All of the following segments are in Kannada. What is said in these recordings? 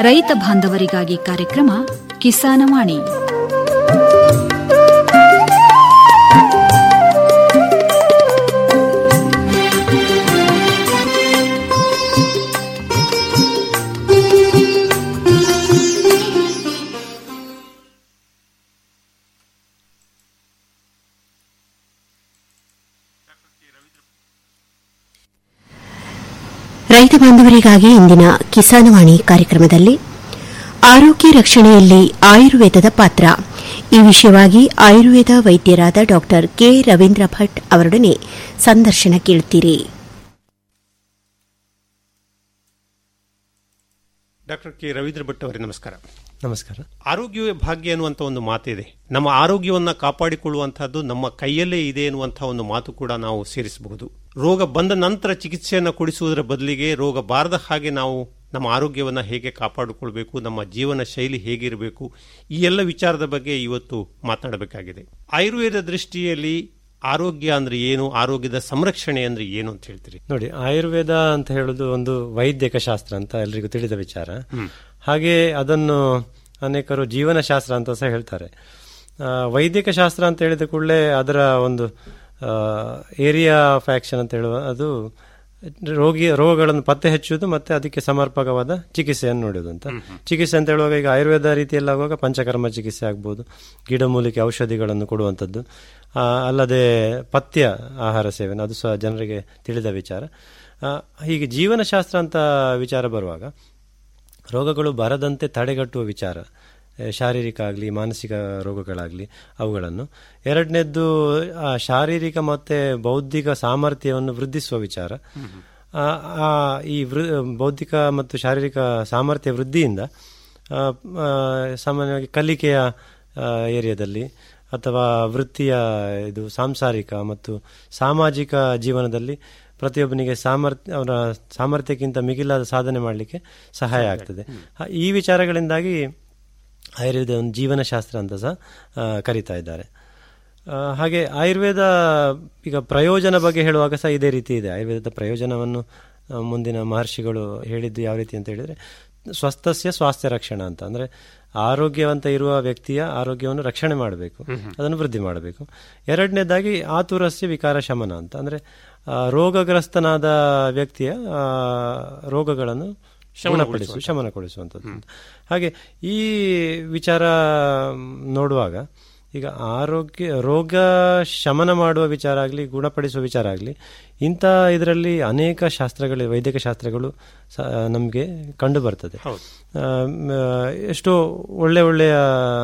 ರೈತ ಬಾಂಧವರಿಗಾಗಿ ಕಾರ್ಯಕ್ರಮ ಕಿಸಾನವಾಣಿ ರೈತ ಬಾಂಧವರಿಗಾಗಿ ಇಂದಿನ ಕಿಸಾನವಾಣಿ ಕಾರ್ಯಕ್ರಮದಲ್ಲಿ ಆರೋಗ್ಯ ರಕ್ಷಣೆಯಲ್ಲಿ ಆಯುರ್ವೇದದ ಪಾತ್ರ ಈ ವಿಷಯವಾಗಿ ಆಯುರ್ವೇದ ವೈದ್ಯರಾದ ಡಾ ಕೆ ರವೀಂದ್ರ ಭಟ್ ಅವರೊಡನೆ ಸಂದರ್ಶನ ಕೇಳುತ್ತೀರಿ ಡಾಕ್ಟರ್ ಕೆ ರವೀಂದ್ರ ಭಟ್ ಅವರೇ ನಮಸ್ಕಾರ ನಮಸ್ಕಾರ ಆರೋಗ್ಯವೇ ಭಾಗ್ಯ ಎನ್ನುವಂಥ ಒಂದು ಮಾತಿದೆ ನಮ್ಮ ಆರೋಗ್ಯವನ್ನು ಕಾಪಾಡಿಕೊಳ್ಳುವಂತಹದ್ದು ನಮ್ಮ ಕೈಯಲ್ಲೇ ಇದೆ ಎನ್ನುವಂತಹ ಒಂದು ಮಾತು ಕೂಡ ನಾವು ಸೇರಿಸಬಹುದು ರೋಗ ಬಂದ ನಂತರ ಚಿಕಿತ್ಸೆಯನ್ನು ಕೊಡಿಸುವುದರ ಬದಲಿಗೆ ರೋಗ ಬಾರದ ಹಾಗೆ ನಾವು ನಮ್ಮ ಆರೋಗ್ಯವನ್ನು ಹೇಗೆ ಕಾಪಾಡಿಕೊಳ್ಬೇಕು ನಮ್ಮ ಜೀವನ ಶೈಲಿ ಹೇಗಿರಬೇಕು ಈ ಎಲ್ಲ ವಿಚಾರದ ಬಗ್ಗೆ ಇವತ್ತು ಮಾತನಾಡಬೇಕಾಗಿದೆ ಆಯುರ್ವೇದ ದೃಷ್ಟಿಯಲ್ಲಿ ಆರೋಗ್ಯ ಅಂದ್ರೆ ಏನು ಆರೋಗ್ಯದ ಸಂರಕ್ಷಣೆ ಅಂದ್ರೆ ಏನು ಅಂತ ಹೇಳ್ತೀರಿ ನೋಡಿ ಆಯುರ್ವೇದ ಅಂತ ಹೇಳುದು ಒಂದು ವೈದ್ಯಕ ಶಾಸ್ತ್ರ ಅಂತ ಎಲ್ರಿಗೂ ತಿಳಿದ ವಿಚಾರ ಹಾಗೆ ಅದನ್ನು ಅನೇಕರು ಜೀವನ ಶಾಸ್ತ್ರ ಅಂತ ಸಹ ಹೇಳ್ತಾರೆ ಆ, ವೈದ್ಯಕ ಶಾಸ್ತ್ರ ಅಂತ ಹೇಳಿದ ಕೂಡಲೇ ಅದರ ಒಂದು ಏರಿಯಾ ಆಫ್ ಆಕ್ಷನ್ ಅಂತ ಹೇಳುವ ಅದು ರೋಗಿ ರೋಗಗಳನ್ನು ಪತ್ತೆ ಹಚ್ಚುವುದು ಮತ್ತೆ ಅದಕ್ಕೆ ಸಮರ್ಪಕವಾದ ಚಿಕಿತ್ಸೆಯನ್ನು ನೋಡುವುದು ಅಂತ ಚಿಕಿತ್ಸೆ ಅಂತ ಹೇಳುವಾಗ ಈಗ ಆಯುರ್ವೇದ ರೀತಿಯಲ್ಲಿ ಆಗುವಾಗ ಪಂಚಕರ್ಮ ಚಿಕಿತ್ಸೆ ಆಗ್ಬೋದು ಗಿಡಮೂಲಿಕೆ ಔಷಧಿಗಳನ್ನು ಕೊಡುವಂಥದ್ದು ಆ, ಅಲ್ಲದೆ ಪಥ್ಯ ಆಹಾರ ಸೇವನೆ ಅದು ಸಹ ಜನರಿಗೆ ತಿಳಿದ ವಿಚಾರ ಆ, ಹೀಗೆ ಜೀವನಶಾಸ್ತ್ರ ಅಂತ ವಿಚಾರ ಬರುವಾಗ ರೋಗಗಳು ಬರದಂತೆ ತಡೆಗಟ್ಟುವ ವಿಚಾರ ಆ, ಶಾರೀರಿಕ ಆಗಲಿ ಮಾನಸಿಕ ರೋಗಗಳಾಗಲಿ ಅವುಗಳನ್ನು ಎರಡನೇದ್ದು ಆ ಶಾರೀರಿಕ ಮತ್ತು ಬೌದ್ಧಿಕ ಸಾಮರ್ಥ್ಯವನ್ನು ವೃದ್ಧಿಸುವ ವಿಚಾರ ಆ, ಆ, ಈ ವೃ ಬೌದ್ಧಿಕ ಮತ್ತು ಶಾರೀರಿಕ ಸಾಮರ್ಥ್ಯ ವೃದ್ಧಿಯಿಂದ ಆ, ಆ, ಸಾಮಾನ್ಯವಾಗಿ ಕಲಿಕೆಯ ಆ, ಏರಿಯಾದಲ್ಲಿ ಅಥವಾ ವೃತ್ತಿಯ ಇದು ಸಾಂಸಾರಿಕ ಮತ್ತು ಸಾಮಾಜಿಕ ಜೀವನದಲ್ಲಿ ಪ್ರತಿಯೊಬ್ಬನಿಗೆ ಸಾಮರ್ಥ್ಯ ಅವರ ಸಾಮರ್ಥ್ಯಕ್ಕಿಂತ ಮಿಗಿಲಾದ ಸಾಧನೆ ಮಾಡಲಿಕ್ಕೆ ಸಹಾಯ ಆಗ್ತದೆ ಹ, ಈ ವಿಚಾರಗಳಿಂದಾಗಿ ಆಯುರ್ವೇದ ಒಂದು ಜೀವನಶಾಸ್ತ್ರ ಅಂತ ಸಹ ಆ, ಕರೀತಾ ಇದ್ದಾರೆ ಆ, ಹಾಗೆ ಆಯುರ್ವೇದ ಈಗ ಪ್ರಯೋಜನ ಬಗ್ಗೆ ಹೇಳುವಾಗ ಸಹ ಇದೇ ರೀತಿ ಇದೆ ಆಯುರ್ವೇದದ ಪ್ರಯೋಜನವನ್ನು ಆ, ಮುಂದಿನ ಮಹರ್ಷಿಗಳು ಹೇಳಿದ್ದು ಯಾವ ರೀತಿ ಅಂತ ಹೇಳಿದ್ರೆ ಸ್ವಸ್ಥಸ್ಯ ಸ್ವಾಸ್ಥ್ಯ ರಕ್ಷಣಾ ಅಂತ ಅಂದ್ರೆ ಆರೋಗ್ಯವಂತ ಇರುವ ವ್ಯಕ್ತಿಯ ಆರೋಗ್ಯವನ್ನು ರಕ್ಷಣೆ ಮಾಡಬೇಕು ಅದನ್ನು ವೃದ್ಧಿ ಮಾಡಬೇಕು ಎರಡನೇದಾಗಿ ಆತುರಸ್ಯ ವಿಕಾರ ಶಮನ ಅಂತ ಅಂದ್ರೆ ಆ, ರೋಗಗ್ರಸ್ತನಾದ ವ್ಯಕ್ತಿಯ ಆ, ರೋಗಗಳನ್ನು ಗುಣಪಡಿಸು ಶಮನಗೊಳಿಸುವಂಥದ್ದು ಹಾಗೆ ಈ ವಿಚಾರ ಮ್, ನೋಡುವಾಗ ಈಗ ಆರೋಗ್ಯ ರೋಗ ಶಮನ ಮಾಡುವ ವಿಚಾರ ಆಗಲಿ ಗುಣಪಡಿಸುವ ವಿಚಾರ ಆಗಲಿ ಇಂಥ ಇದರಲ್ಲಿ ಅನೇಕ ಶಾಸ್ತ್ರಗಳು ವೈದ್ಯಕ ಶಾಸ್ತ್ರಗಳು ಸ- ನಮಗೆ ಕಂಡು ಬರ್ತದೆ ಆ, ಮ್, ಎಷ್ಟೋ ಒಳ್ಳೆ ಒಳ್ಳೆಯ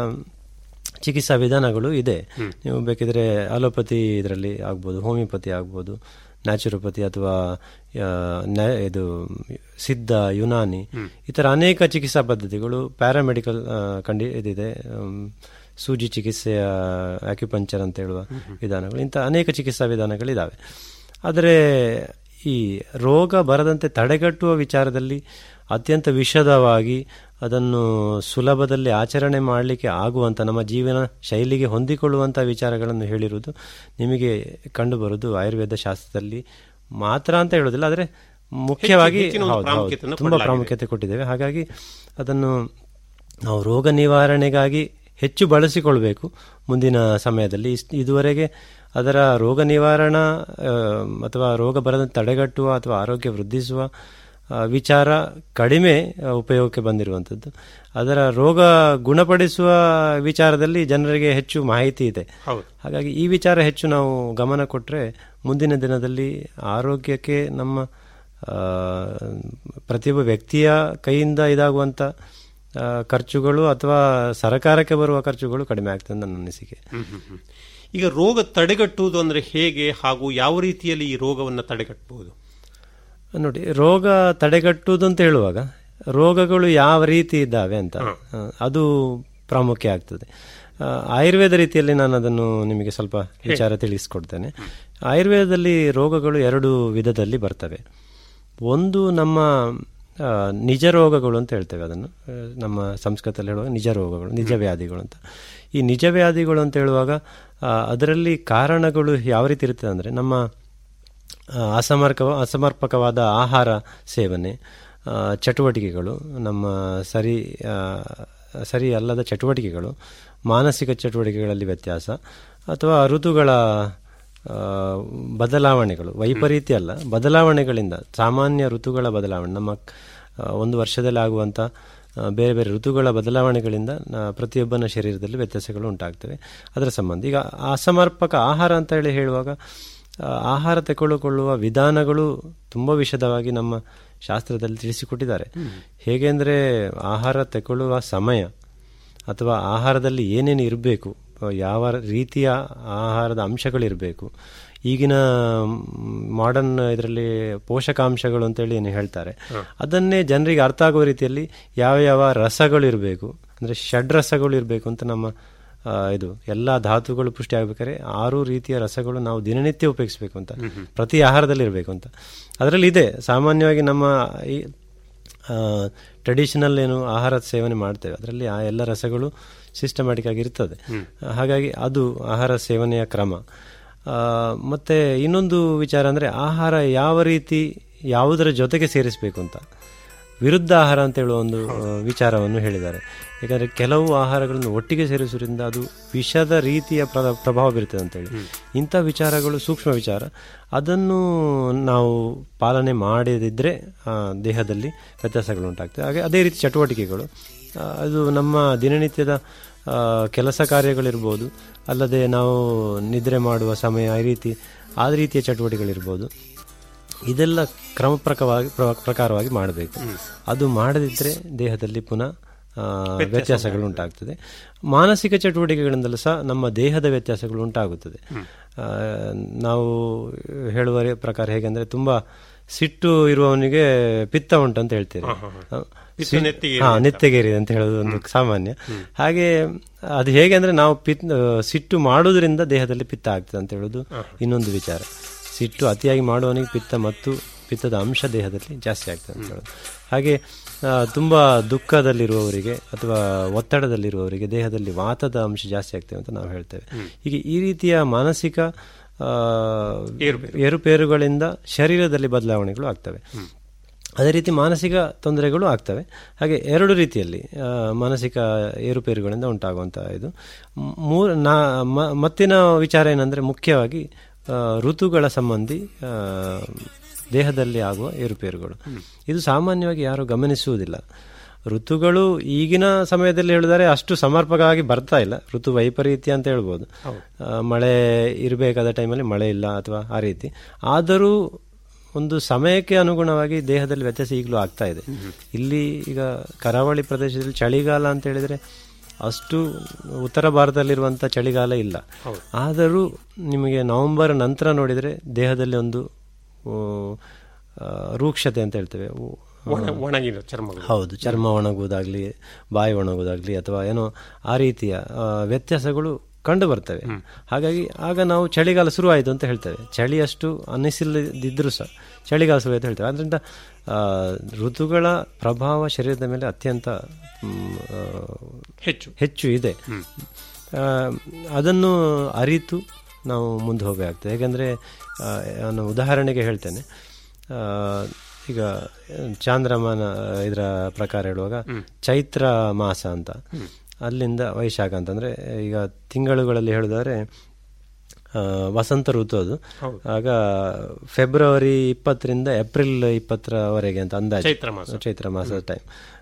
ಚಿಕಿತ್ಸಾ ವಿಧಾನಗಳು ಇದೆ ನೀವು ಬೇಕಿದ್ರೆ ಅಲೋಪತಿ ಇದರಲ್ಲಿ ಆಗ್ಬೋದು ಹೋಮಿಯೋಪತಿ ಆಗ್ಬೋದು ನ್ಯಾಚುರೋಪತಿ ಅಥವಾ ಆ, ನ್ಯಾ- ಇದು ಸಿದ್ಧ ಯುನಾನಿ ಈ ಥರ ಅನೇಕ ಚಿಕಿತ್ಸಾ ಪದ್ಧತಿಗಳು ಪ್ಯಾರಾಮೆಡಿಕಲ್ ಕಂಡಿ ಇದಿದೆ ಆಮ್, ಸೂಜಿ ಚಿಕಿತ್ಸೆಯ ಆಕ್ಯುಪಂಚರ್ ಅಂತ ಹೇಳುವ ವಿಧಾನಗಳು ಇಂಥ ಅನೇಕ ಚಿಕಿತ್ಸಾ ವಿಧಾನಗಳಿದ್ದಾವೆ ಆದರೆ ಈ ರೋಗ ಬರದಂತೆ ತಡೆಗಟ್ಟುವ ವಿಚಾರದಲ್ಲಿ ಅತ್ಯಂತ ವಿಷದವಾಗಿ ಅದನ್ನು ಸುಲಭದಲ್ಲಿ ಆಚರಣೆ ಮಾಡಲಿಕ್ಕೆ ಆಗುವಂಥ ನಮ್ಮ ಜೀವನ ಶೈಲಿಗೆ ಹೊಂದಿಕೊಳ್ಳುವಂಥ ವಿಚಾರಗಳನ್ನು ಹೇಳಿರುವುದು ನಿಮಗೆ ಕಂಡುಬರುವುದು ಆಯುರ್ವೇದ ಶಾಸ್ತ್ರದಲ್ಲಿ ಮಾತ್ರ ಅಂತ ಹೇಳೋದಿಲ್ಲ ಆದರೆ ಮುಖ್ಯವಾಗಿ ಹೆಚ್ಚಿನ ಒಂದು ಹೌದು, ಹೌದು, ಪ್ರಾಮುಖ್ಯತೆಯನ್ನು ತುಂಬಾ ಕೊಡಲಾಗಿದೆ. ಪ್ರಾಮುಖ್ಯತೆ ಕೊಟ್ಟಿದ್ದೇವೆ ಹಾಗಾಗಿ ಅದನ್ನು ನಾವು ರೋಗ ನಿವಾರಣೆಗಾಗಿ ಹೆಚ್ಚು ಬಳಸಿಕೊಳ್ಬೇಕು ಮುಂದಿನ ಸಮಯದಲ್ಲಿ ಇಸ್- ಇದುವರೆಗೆ ಅದರ ರೋಗ ನಿವಾರಣಾ ಆ, ಅಥವಾ ರೋಗ ಬರದಂತೆ ತಡೆಗಟ್ಟುವ ಅಥವಾ ಆರೋಗ್ಯ ವೃದ್ಧಿಸುವ ಆ, ವಿಚಾರ ಕಡಿಮೆ ಆ, ಉಪಯೋಗಕ್ಕೆ ಬಂದಿರುವಂಥದ್ದು ಅದರ ರೋಗ ಗುಣಪಡಿಸುವ ವಿಚಾರದಲ್ಲಿ ಜನರಿಗೆ ಹೆಚ್ಚು ಮಾಹಿತಿ ಇದೆ ಹೌದು. ಹಾಗಾಗಿ ಈ ವಿಚಾರ ಹೆಚ್ಚು ನಾವು ಗಮನ ಕೊಟ್ಟರೆ ಮುಂದಿನ ದಿನದಲ್ಲಿ ಆರೋಗ್ಯಕ್ಕೆ ನಮ್ಮ ಆ, ಪ್ರತಿಯೊಬ್ಬ ವ್ಯಕ್ತಿಯ ಕೈಯಿಂದ ಇದಾಗುವಂಥ ಆ, ಖರ್ಚುಗಳು ಅಥವಾ ಸರಕಾರಕ್ಕೆ ಬರುವ ಖರ್ಚುಗಳು ಕಡಿಮೆ ಆಗ್ತದೆ ನನ್ನ ಅನಿಸಿಕೆ ಈಗ ರೋಗ ತಡೆಗಟ್ಟುವುದು ಅಂದ್ರೆ ಹೇಗೆ ಹಾಗೂ ಯಾವ ರೀತಿಯಲ್ಲಿ ಈ ರೋಗವನ್ನು ತಡೆಗಟ್ಟಬಹುದು ನೋಡಿ ರೋಗ ತಡೆಗಟ್ಟುವುದು ಅಂತ ಹೇಳುವಾಗ ರೋಗಗಳು ಯಾವ ರೀತಿ ಇದ್ದಾವೆ ಅಂತ ಆ, ಅದು ಪ್ರಾಮುಖ್ಯ ಆಗ್ತದೆ ಆ, ಆಯುರ್ವೇದ ರೀತಿಯಲ್ಲಿ ನಾನು ಅದನ್ನು ನಿಮಗೆ ಸ್ವಲ್ಪ ವಿಚಾರ ತಿಳಿಸ್ಕೊಡ್ತೇನೆ ಆಯುರ್ವೇದದಲ್ಲಿ ರೋಗಗಳು ಎರಡು ವಿಧದಲ್ಲಿ ಬರ್ತವೆ ಒಂದು ನಮ್ಮ ಆ, ನಿಜ ರೋಗಗಳು ಅಂತ ಹೇಳ್ತೇವೆ ಅದನ್ನು ಆ, ನಮ್ಮ ಸಂಸ್ಕೃತದಲ್ಲಿ ಹೇಳುವಾಗ ನಿಜ ರೋಗಗಳು ನಿಜ ವ್ಯಾಧಿಗಳು ಅಂತ ಈ ನಿಜ ವ್ಯಾಧಿಗಳು ಅಂತ ಹೇಳುವಾಗ ಆ, ಅದರಲ್ಲಿ ಕಾರಣಗಳು ಯಾವ ರೀತಿ ಇರ್ತದೆ ಅಂದರೆ ನಮ್ಮ ಆ, ಅಸಮರ್ಕ ಅಸಮರ್ಪಕವಾದ ಆಹಾರ ಸೇವನೆ ಆ, ಚಟುವಟಿಕೆಗಳು ನಮ್ಮ ಸರಿ ಆ, ಸರಿ ಅಲ್ಲದ ಚಟುವಟಿಕೆಗಳು ಮಾನಸಿಕ ಚಟುವಟಿಕೆಗಳಲ್ಲಿ ವ್ಯತ್ಯಾಸ ಅಥವಾ ಋತುಗಳ ಆ, ಬದಲಾವಣೆಗಳು ವೈಪರೀತ್ಯ ಅಲ್ಲ ಬದಲಾವಣೆಗಳಿಂದ ಸಾಮಾನ್ಯ ಋತುಗಳ ಬದಲಾವಣೆ ನಮ್ಮ ಆ, ಒಂದು ವರ್ಷದಲ್ಲಿ ಆಗುವಂಥ ಆ, ಬೇರೆ ಬೇರೆ ಋತುಗಳ ಬದಲಾವಣೆಗಳಿಂದ ಆ, ಪ್ರತಿಯೊಬ್ಬನ ಶರೀರದಲ್ಲಿ ವ್ಯತ್ಯಾಸಗಳು ಉಂಟಾಗ್ತವೆ ಅದರ ಸಂಬಂಧ ಈಗ ಅಸಮರ್ಪಕ ಆಹಾರ ಅಂತ ಹೇಳಿ ಹೇಳುವಾಗ ಆ, ಆಹಾರ ತೆಗೆದುಕೊಳ್ಳುವ ವಿಧಾನಗಳು ತುಂಬ ವಿಶದವಾಗಿ ನಮ್ಮ ಶಾಸ್ತ್ರದಲ್ಲಿ ತಿಳಿಸಿಕೊಟ್ಟಿದ್ದಾರೆ ಹೇಗೆ ಅಂದರೆ ಆಹಾರ ತೆಗೊಳ್ಳುವ ಸಮಯ ಅಥವಾ ಆಹಾರದಲ್ಲಿ ಏನೇನು ಇರಬೇಕು ಯಾವ ರೀತಿಯ ಆಹಾರದ ಅಂಶಗಳಿರಬೇಕು ಈಗಿನ ಮಾಡರ್ನ್ ಇದರಲ್ಲಿ ಪೋಷಕಾಂಶಗಳು ಅಂತೇಳಿ ಏನು ಹೇಳ್ತಾರೆ ಅದನ್ನೇ ಜನರಿಗೆ ಅರ್ಥ ಆಗುವ ರೀತಿಯಲ್ಲಿ ಯಾವ ಯಾವ ರಸಗಳು ಇರಬೇಕು ಅಂದರೆ ಷಡ್ರಸಗಳು ಇರಬೇಕು ಅಂತ ನಮ್ಮ ಆ, ಇದು ಎಲ್ಲ ಧಾತುಗಳು ಪುಷ್ಟಿ ಆಗ್ಬೇಕಾದ್ರೆ ಆರು ರೀತಿಯ ರಸಗಳು ನಾವು ದಿನನಿತ್ಯ ಉಪಯೋಗಿಸಬೇಕು ಅಂತ ಪ್ರತಿ ಆಹಾರದಲ್ಲಿ ಇರಬೇಕು ಅಂತ ಅದರಲ್ಲಿ ಇದೆ ಸಾಮಾನ್ಯವಾಗಿ ನಮ್ಮ ಈ ಟ್ರೆಡಿಷನಲ್ ಏನು ಆಹಾರ ಸೇವನೆ ಮಾಡ್ತೇವೆ ಅದರಲ್ಲಿ ಆ ಎಲ್ಲ ರಸಗಳು ಸಿಸ್ಟಮ್ಯಾಟಿಕ್ ಆಗಿ ಇರ್ತದೆ ಹಾಗಾಗಿ ಅದು ಆಹಾರ ಸೇವನೆಯ ಕ್ರಮ ಆ, ಮತ್ತೆ ಇನ್ನೊಂದು ವಿಚಾರ ಅಂದರೆ ಆಹಾರ ಯಾವ ರೀತಿ ಯಾವುದರ ಜೊತೆಗೆ ಸೇರಿಸಬೇಕು ಅಂತ ವಿರುದ್ಧ ಆಹಾರ ಅಂತ ಹೇಳುವ ಒಂದು ಆ, ವಿಚಾರವನ್ನು ಹೇಳಿದ್ದಾರೆ ಯಾಕಂದರೆ ಕೆಲವು ಆಹಾರಗಳನ್ನು ಒಟ್ಟಿಗೆ ಸೇರಿಸುವುದರಿಂದ ಅದು ವಿಷದ ರೀತಿಯ ಪ್ರ- ಪ್ರಭಾವ ಬೀರ್ತದೆ ಅಂತೇಳಿ ಇಂಥ ವಿಚಾರಗಳು ಸೂಕ್ಷ್ಮ ವಿಚಾರ ಅದನ್ನು ನಾವು ಪಾಲನೆ ಮಾಡದಿದ್ದರೆ ಆ, ದೇಹದಲ್ಲಿ ವ್ಯತ್ಯಾಸಗಳು ಉಂಟಾಗ್ತದೆ ಹಾಗೆ ಅದೇ ರೀತಿ ಚಟುವಟಿಕೆಗಳು ಆ, ಅದು ನಮ್ಮ ದಿನನಿತ್ಯದ ಆ, ಕೆಲಸ ಕಾರ್ಯಗಳಿರ್ಬೋದು ಅಲ್ಲದೆ ನಾವು ನಿದ್ರೆ ಮಾಡುವ ಸಮಯ ಈ ರೀತಿ ಆ ರೀತಿಯ ಚಟುವಟಿಕೆಗಳಿರ್ಬೋದು ಇದೆಲ್ಲ ಕ್ರಮ ಪ್ರಕವಾಗಿ ಪ್ರ- ಪ್ರಕಾರವಾಗಿ ಮಾಡಬೇಕು ಅದು ಮಾಡದಿದ್ದರೆ ದೇಹದಲ್ಲಿ ಪುನಃ ಆ, ವ್ಯತ್ಯಾಸಗಳು ಉಂಟಾಗ್ತದೆ ಮಾನಸಿಕ ಚಟುವಟಿಕೆಗಳಿಂದಲೂ ಸಹ ನಮ್ಮ ದೇಹದ ವ್ಯತ್ಯಾಸಗಳು ಉಂಟಾಗುತ್ತದೆ ಆ, ನಾವು ಹೇಳುವ ರೇ- ಪ್ರಕಾರ ಹೇಗೆಂದ್ರೆ ತುಂಬಾ ಸಿಟ್ಟು ಇರುವವನಿಗೆ ಪಿತ್ತ ಉಂಟು ಅಂತ ಹೇಳ್ತೀರಿ ಪಿತ್ತ ಸಿ- ನೆತ್ತಿಗೇರಿದೆ ಹಾ ನೆತ್ತಿಗೇರಿದೆ ಅಂತ ಹೇಳೋದು ಒಂದು ಸಾಮಾನ್ಯ ಹಾಗೆ ಅದು ಹೇಗೆ ಅಂದ್ರೆ ನಾವು ಪಿತ್ ಸಿಟ್ಟು ಮಾಡುವುದರಿಂದ ದೇಹದಲ್ಲಿ ಪಿತ್ತ ಆಗ್ತದೆ ಅಂತ ಹೇಳೋದು ಇನ್ನೊಂದು ವಿಚಾರ ಸಿಟ್ಟು ಅತಿಯಾಗಿ ಮಾಡುವವನಿಗೆ ಪಿತ್ತ ಮತ್ತು ಪಿತ್ತದ ಅಂಶ ದೇಹದಲ್ಲಿ ಜಾಸ್ತಿ ಆಗ್ತದೆ ಅಂತ ಹೇಳೋದು ಹಾಗೆ ಆ, ತುಂಬಾ ದುಃಖದಲ್ಲಿರುವವರಿಗೆ ಅಥವಾ ಒತ್ತಡದಲ್ಲಿರುವವರಿಗೆ ದೇಹದಲ್ಲಿ ವಾತದ ಅಂಶ ಜಾಸ್ತಿ ಆಗ್ತದೆ ಅಂತ ನಾವು ಹೇಳ್ತೇವೆ ಹೀಗೆ ಈ ರೀತಿಯ ಮಾನಸಿಕ ಆ, ಏರುಪೇರುಗಳಿಂದ ಶರೀರದಲ್ಲಿ ಬದಲಾವಣೆಗಳು ಆಗ್ತವೆ ಅದೇ ರೀತಿ ಮಾನಸಿಕ ತೊಂದರೆಗಳು ಆಗ್ತವೆ ಹಾಗೆ ಎರಡು ರೀತಿಯಲ್ಲಿ ಆ, ಮಾನಸಿಕ ಏರುಪೇರುಗಳಿಂದ ಉಂಟಾಗುವಂಥ ಇದು ಮೂರು ನಾ ಮ- ಮತ್ತಿನ ವಿಚಾರ ಏನಂದರೆ ಮುಖ್ಯವಾಗಿ ಆ, ಋತುಗಳ ಸಂಬಂಧಿ ಆ, ದೇಹದಲ್ಲಿ ಆಗುವ ಏರುಪೇರುಗಳು ಇದು ಸಾಮಾನ್ಯವಾಗಿ ಯಾರು ಗಮನಿಸುವುದಿಲ್ಲ ಋತುಗಳು ಈಗಿನ ಸಮಯದಲ್ಲಿ ಹೇಳಿದರೆ ಅಷ್ಟು ಸಮರ್ಪಕವಾಗಿ ಬರ್ತಾ ಇಲ್ಲ ಋತು ವೈಪರೀತ್ಯ ಅಂತ ಹೇಳ್ಬೋದು ಆ, ಮಳೆ ಇರಬೇಕಾದ ಟೈಮಲ್ಲಿ ಮಳೆ ಇಲ್ಲ ಅಥವಾ ಆ ರೀತಿ ಆದರೂ ಒಂದು ಸಮಯಕ್ಕೆ ಅನುಗುಣವಾಗಿ ದೇಹದಲ್ಲಿ ವ್ಯತ್ಯಾಸ ಈಗಲೂ ಆಗ್ತಾ ಇದೆ ಇಲ್ಲಿ ಈಗ ಕರಾವಳಿ ಪ್ರದೇಶದಲ್ಲಿ ಚಳಿಗಾಲ ಅಂತ ಹೇಳಿದ್ರೆ ಅಷ್ಟು ಉತ್ತರ ಭಾರತದಲ್ಲಿರುವಂಥ ಚಳಿಗಾಲ ಇಲ್ಲ ಆದರೂ ನಿಮಗೆ ನವೆಂಬರ್ ನಂತರ ನೋಡಿದರೆ ದೇಹದಲ್ಲಿ ಒಂದು ಆ, ಆ, ರೂಕ್ಷತೆ ಅಂತ ಹೇಳ್ತೇವೆ ಉ- ಒಣ- ಒಣಗಿನ ಚರ್ಮಗಳು ಹೌದು ಚರ್ಮ ಒಣಗುವುದಾಗ್ಲಿ ಬಾಯಿ ಒಣಗುವುದಾಗ್ಲಿ ಅಥವಾ ಏನೋ ಆ ರೀತಿಯ ಆ, ವ್ಯತ್ಯಾಸಗಳು ಕಂಡು ಬರ್ತವೆ ಹಾಗಾಗಿ ಆಗ ನಾವು ಚಳಿಗಾಲ ಶುರುವಾಯಿತು ಅಂತ ಹೇಳ್ತೇವೆ ಚಳಿ ಅಷ್ಟು ಅನ್ನಿಸಿಲ್ಲದಿದ್ರೂ ಸಹ ಚಳಿಗಾಲ ಶುರು ಅಂತ ಹೇಳ್ತೇವೆ ಅದರಿಂದ ಆ, ಋತುಗಳ ಪ್ರಭಾವ ಶರೀರದ ಮೇಲೆ ಅತ್ಯಂತ ಮ್, ಆ, ಹೆಚ್ಚು ಹೆಚ್ಚು ಇದೆ ಆ, ಅದನ್ನು ಅರಿತು ನಾವು ಮುಂದೆ ಹೋಗಬೇಕಾಗ್ತದೆ ಯಾಕಂದರೆ ನಾನು ಉದಾಹರಣೆಗೆ ಹೇಳ್ತೇನೆ ಆ, ಈಗ ಚಾಂದ್ರಮಾನ ಇದರ ಪ್ರಕಾರ ಹೇಳುವಾಗ ಚೈತ್ರ ಮಾಸ ಅಂತ ಅಲ್ಲಿಂದ ವೈಶಾಖ ಅಂತಂದ್ರೆ ಈಗ ತಿಂಗಳುಗಳಲ್ಲಿ ಹೇಳುದಾದ್ರೆ ಆ, ವಸಂತ ಋತು ಅದು ಆಗ ಫೆಬ್ರವರಿ ಇಪ್ಪತ್ತರಿಂದ ಏಪ್ರಿಲ್ ಇಪ್ಪತ್ತರವರೆಗೆ ಅಂತ ಅಂದಾಜು ಚೈತ್ರ ಮಾಸ. ಚೈತ್ರ ಮಾಸದ ಟೈಮ್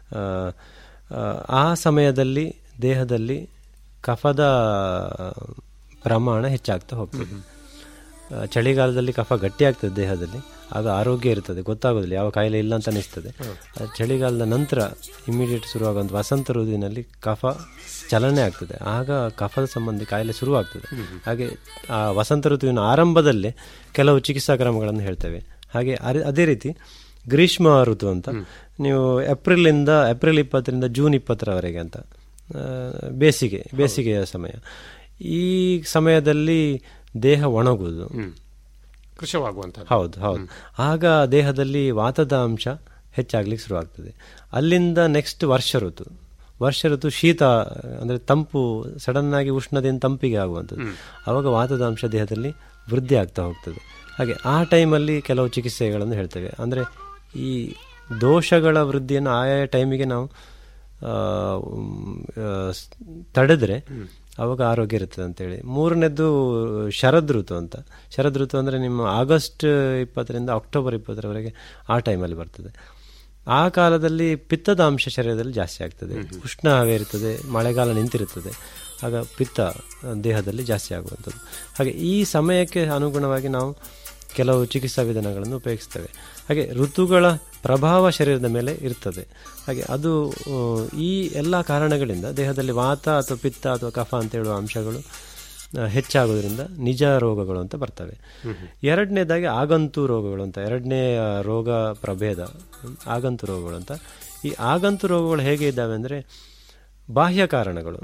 ಆ ಸಮಯದಲ್ಲಿ ದೇಹದಲ್ಲಿ ಕಫದ ಪ್ರಮಾಣ ಹೆಚ್ಚಾಗ್ತಾ ಹೋಗ್ತದೆ ಆ, ಚಳಿಗಾಲದಲ್ಲಿ ಕಫ ಗಟ್ಟಿ ಆಗ್ತದೆ ದೇಹದಲ್ಲಿ ಆಗ ಆರೋಗ್ಯ ಇರ್ತದೆ ಗೊತ್ತಾಗೋದಿಲ್ಲ ಯಾವ ಕಾಯಿಲೆ ಇಲ್ಲ ಅಂತ ಅನಿಸ್ತದೆ ಆ ಚಳಿಗಾಲದ ನಂತರ ಇಮಿಡಿಯೇಟ್ ಶುರುವಾಗುವಂಥ ವಸಂತ ಋತುವಿನಲ್ಲಿ ಕಫ ಚಲನೆ ಆಗ್ತದೆ ಆಗ ಕಫದ ಸಂಬಂಧಿ ಕಾಯಿಲೆ ಶುರುವಾಗ್ತದೆ ಹಾಗೆ ಆ ವಸಂತ ಋತುವಿನ ಆರಂಭದಲ್ಲೇ ಕೆಲವು ಚಿಕಿತ್ಸಾ ಕ್ರಮಗಳನ್ನು ಹೇಳ್ತೇವೆ ಹಾಗೆ ಅರೆ- ಅದೇ ರೀತಿ ಗ್ರೀಷ್ಮ ಋತು ಅಂತ ನೀವು ಏಪ್ರಿಲಿಂದ ಏಪ್ರಿಲ್ ಇಪ್ಪತ್ತರಿಂದ ಜೂನ್ ಇಪ್ಪತ್ತರವರೆಗೆ ಅಂತ ಆ, ಬೇಸಿಗೆ ಬೇಸಿಗೆಯ ಸಮಯ ಈ ಸಮಯದಲ್ಲಿ ದೇಹ ಒಣಗುವುದು ಕೃಶವಾಗುವಂಥದ್ದು ಹೌದು ಹೌದು ಆಗ ದೇಹದಲ್ಲಿ ವಾತದ ಅಂಶ ಹೆಚ್ಚಾಗ್ಲಿಕ್ಕೆ ಶುರುವಾಗ್ತದೆ ಅಲ್ಲಿಂದ ನೆಕ್ಸ್ಟ್ ವರ್ಷ ಋತು ವರ್ಷ ಋತು ಶೀತ ಅಂದ್ರೆ ತಂಪು ಸಡನ್ ಆಗಿ ಉಷ್ಣದಿಂದ ತಂಪಿಗೆ ಆಗುವಂಥದ್ದು ಆವಾಗ ವಾತದ ಅಂಶ ದೇಹದಲ್ಲಿ ವೃದ್ಧಿ ಆಗ್ತಾ ಹೋಗ್ತದೆ ಹಾಗೆ ಆ ಟೈಮಲ್ಲಿ ಕೆಲವು ಚಿಕಿತ್ಸೆಗಳನ್ನು ಹೇಳ್ತೇವೆ ಅಂದ್ರೆ ಈ ದೋಷಗಳ ವೃದ್ಧಿಯನ್ನು ಆಯಾ ಟೈಮಿಗೆ ನಾವು ಆ, ಉಮ್, ಆ, ಸ್- ತಡೆದ್ರೆ ಅವಾಗ ಆರೋಗ್ಯ ಇರ್ತದೆ ಅಂತೇಳಿ ಮೂರನೇದ್ದು ಶರದ್ ಋತು ಅಂತ ಶರದ್ ಋತು ಅಂದರೆ ನಿಮ್ಮ ಆಗಸ್ಟ್ ಇಪ್ಪತ್ತರಿಂದ ಅಕ್ಟೋಬರ್ ಇಪ್ಪತ್ತರವರೆಗೆ ಆ ಟೈಮಲ್ಲಿ ಬರ್ತದೆ ಆ ಕಾಲದಲ್ಲಿ ಪಿತ್ತದ ಅಂಶ ಶರೀರದಲ್ಲಿ ಜಾಸ್ತಿ ಆಗ್ತದೆ ಉಷ್ಣ ಹವೆ ಇರ್ತದೆ ಮಳೆಗಾಲ ನಿಂತಿರುತ್ತದೆ ಆಗ ಪಿತ್ತ ದೇಹದಲ್ಲಿ ಜಾಸ್ತಿ ಆಗುವಂಥದ್ದು ಹಾಗೆ ಈ ಸಮಯಕ್ಕೆ ಅನುಗುಣವಾಗಿ ನಾವು ಕೆಲವು ಚಿಕಿತ್ಸಾ ವಿಧಾನಗಳನ್ನು ಉಪಯೋಗಿಸ್ತೇವೆ ಹಾಗೆ ಋತುಗಳ ಪ್ರಭಾವ ಶರೀರದ ಮೇಲೆ ಇರ್ತದೆ ಹಾಗೆ ಅದು ಆ, ಈ ಎಲ್ಲ ಕಾರಣಗಳಿಂದ ದೇಹದಲ್ಲಿ ವಾತ ಅಥವಾ ಪಿತ್ತ ಅಥವಾ ಕಫ ಅಂತ ಹೇಳುವ ಅಂಶಗಳು ಆ, ಹೆಚ್ಚಾಗೋದ್ರಿಂದ ನಿಜ ರೋಗಗಳು ಅಂತ ಬರ್ತವೆ ಎರಡನೇದಾಗಿ ಆಗಂತು ರೋಗಗಳು ಅಂತ ಎರಡನೇ ಆ, ರೋಗ ಪ್ರಭೇದ ಹ್ಮ್, ಆಗಂತು ರೋಗಗಳು ಅಂತ ಈ ಆಗಂತು ರೋಗಗಳು ಹೇಗೆ ಇದ್ದಾವೆ ಅಂದರೆ ಬಾಹ್ಯ ಕಾರಣಗಳು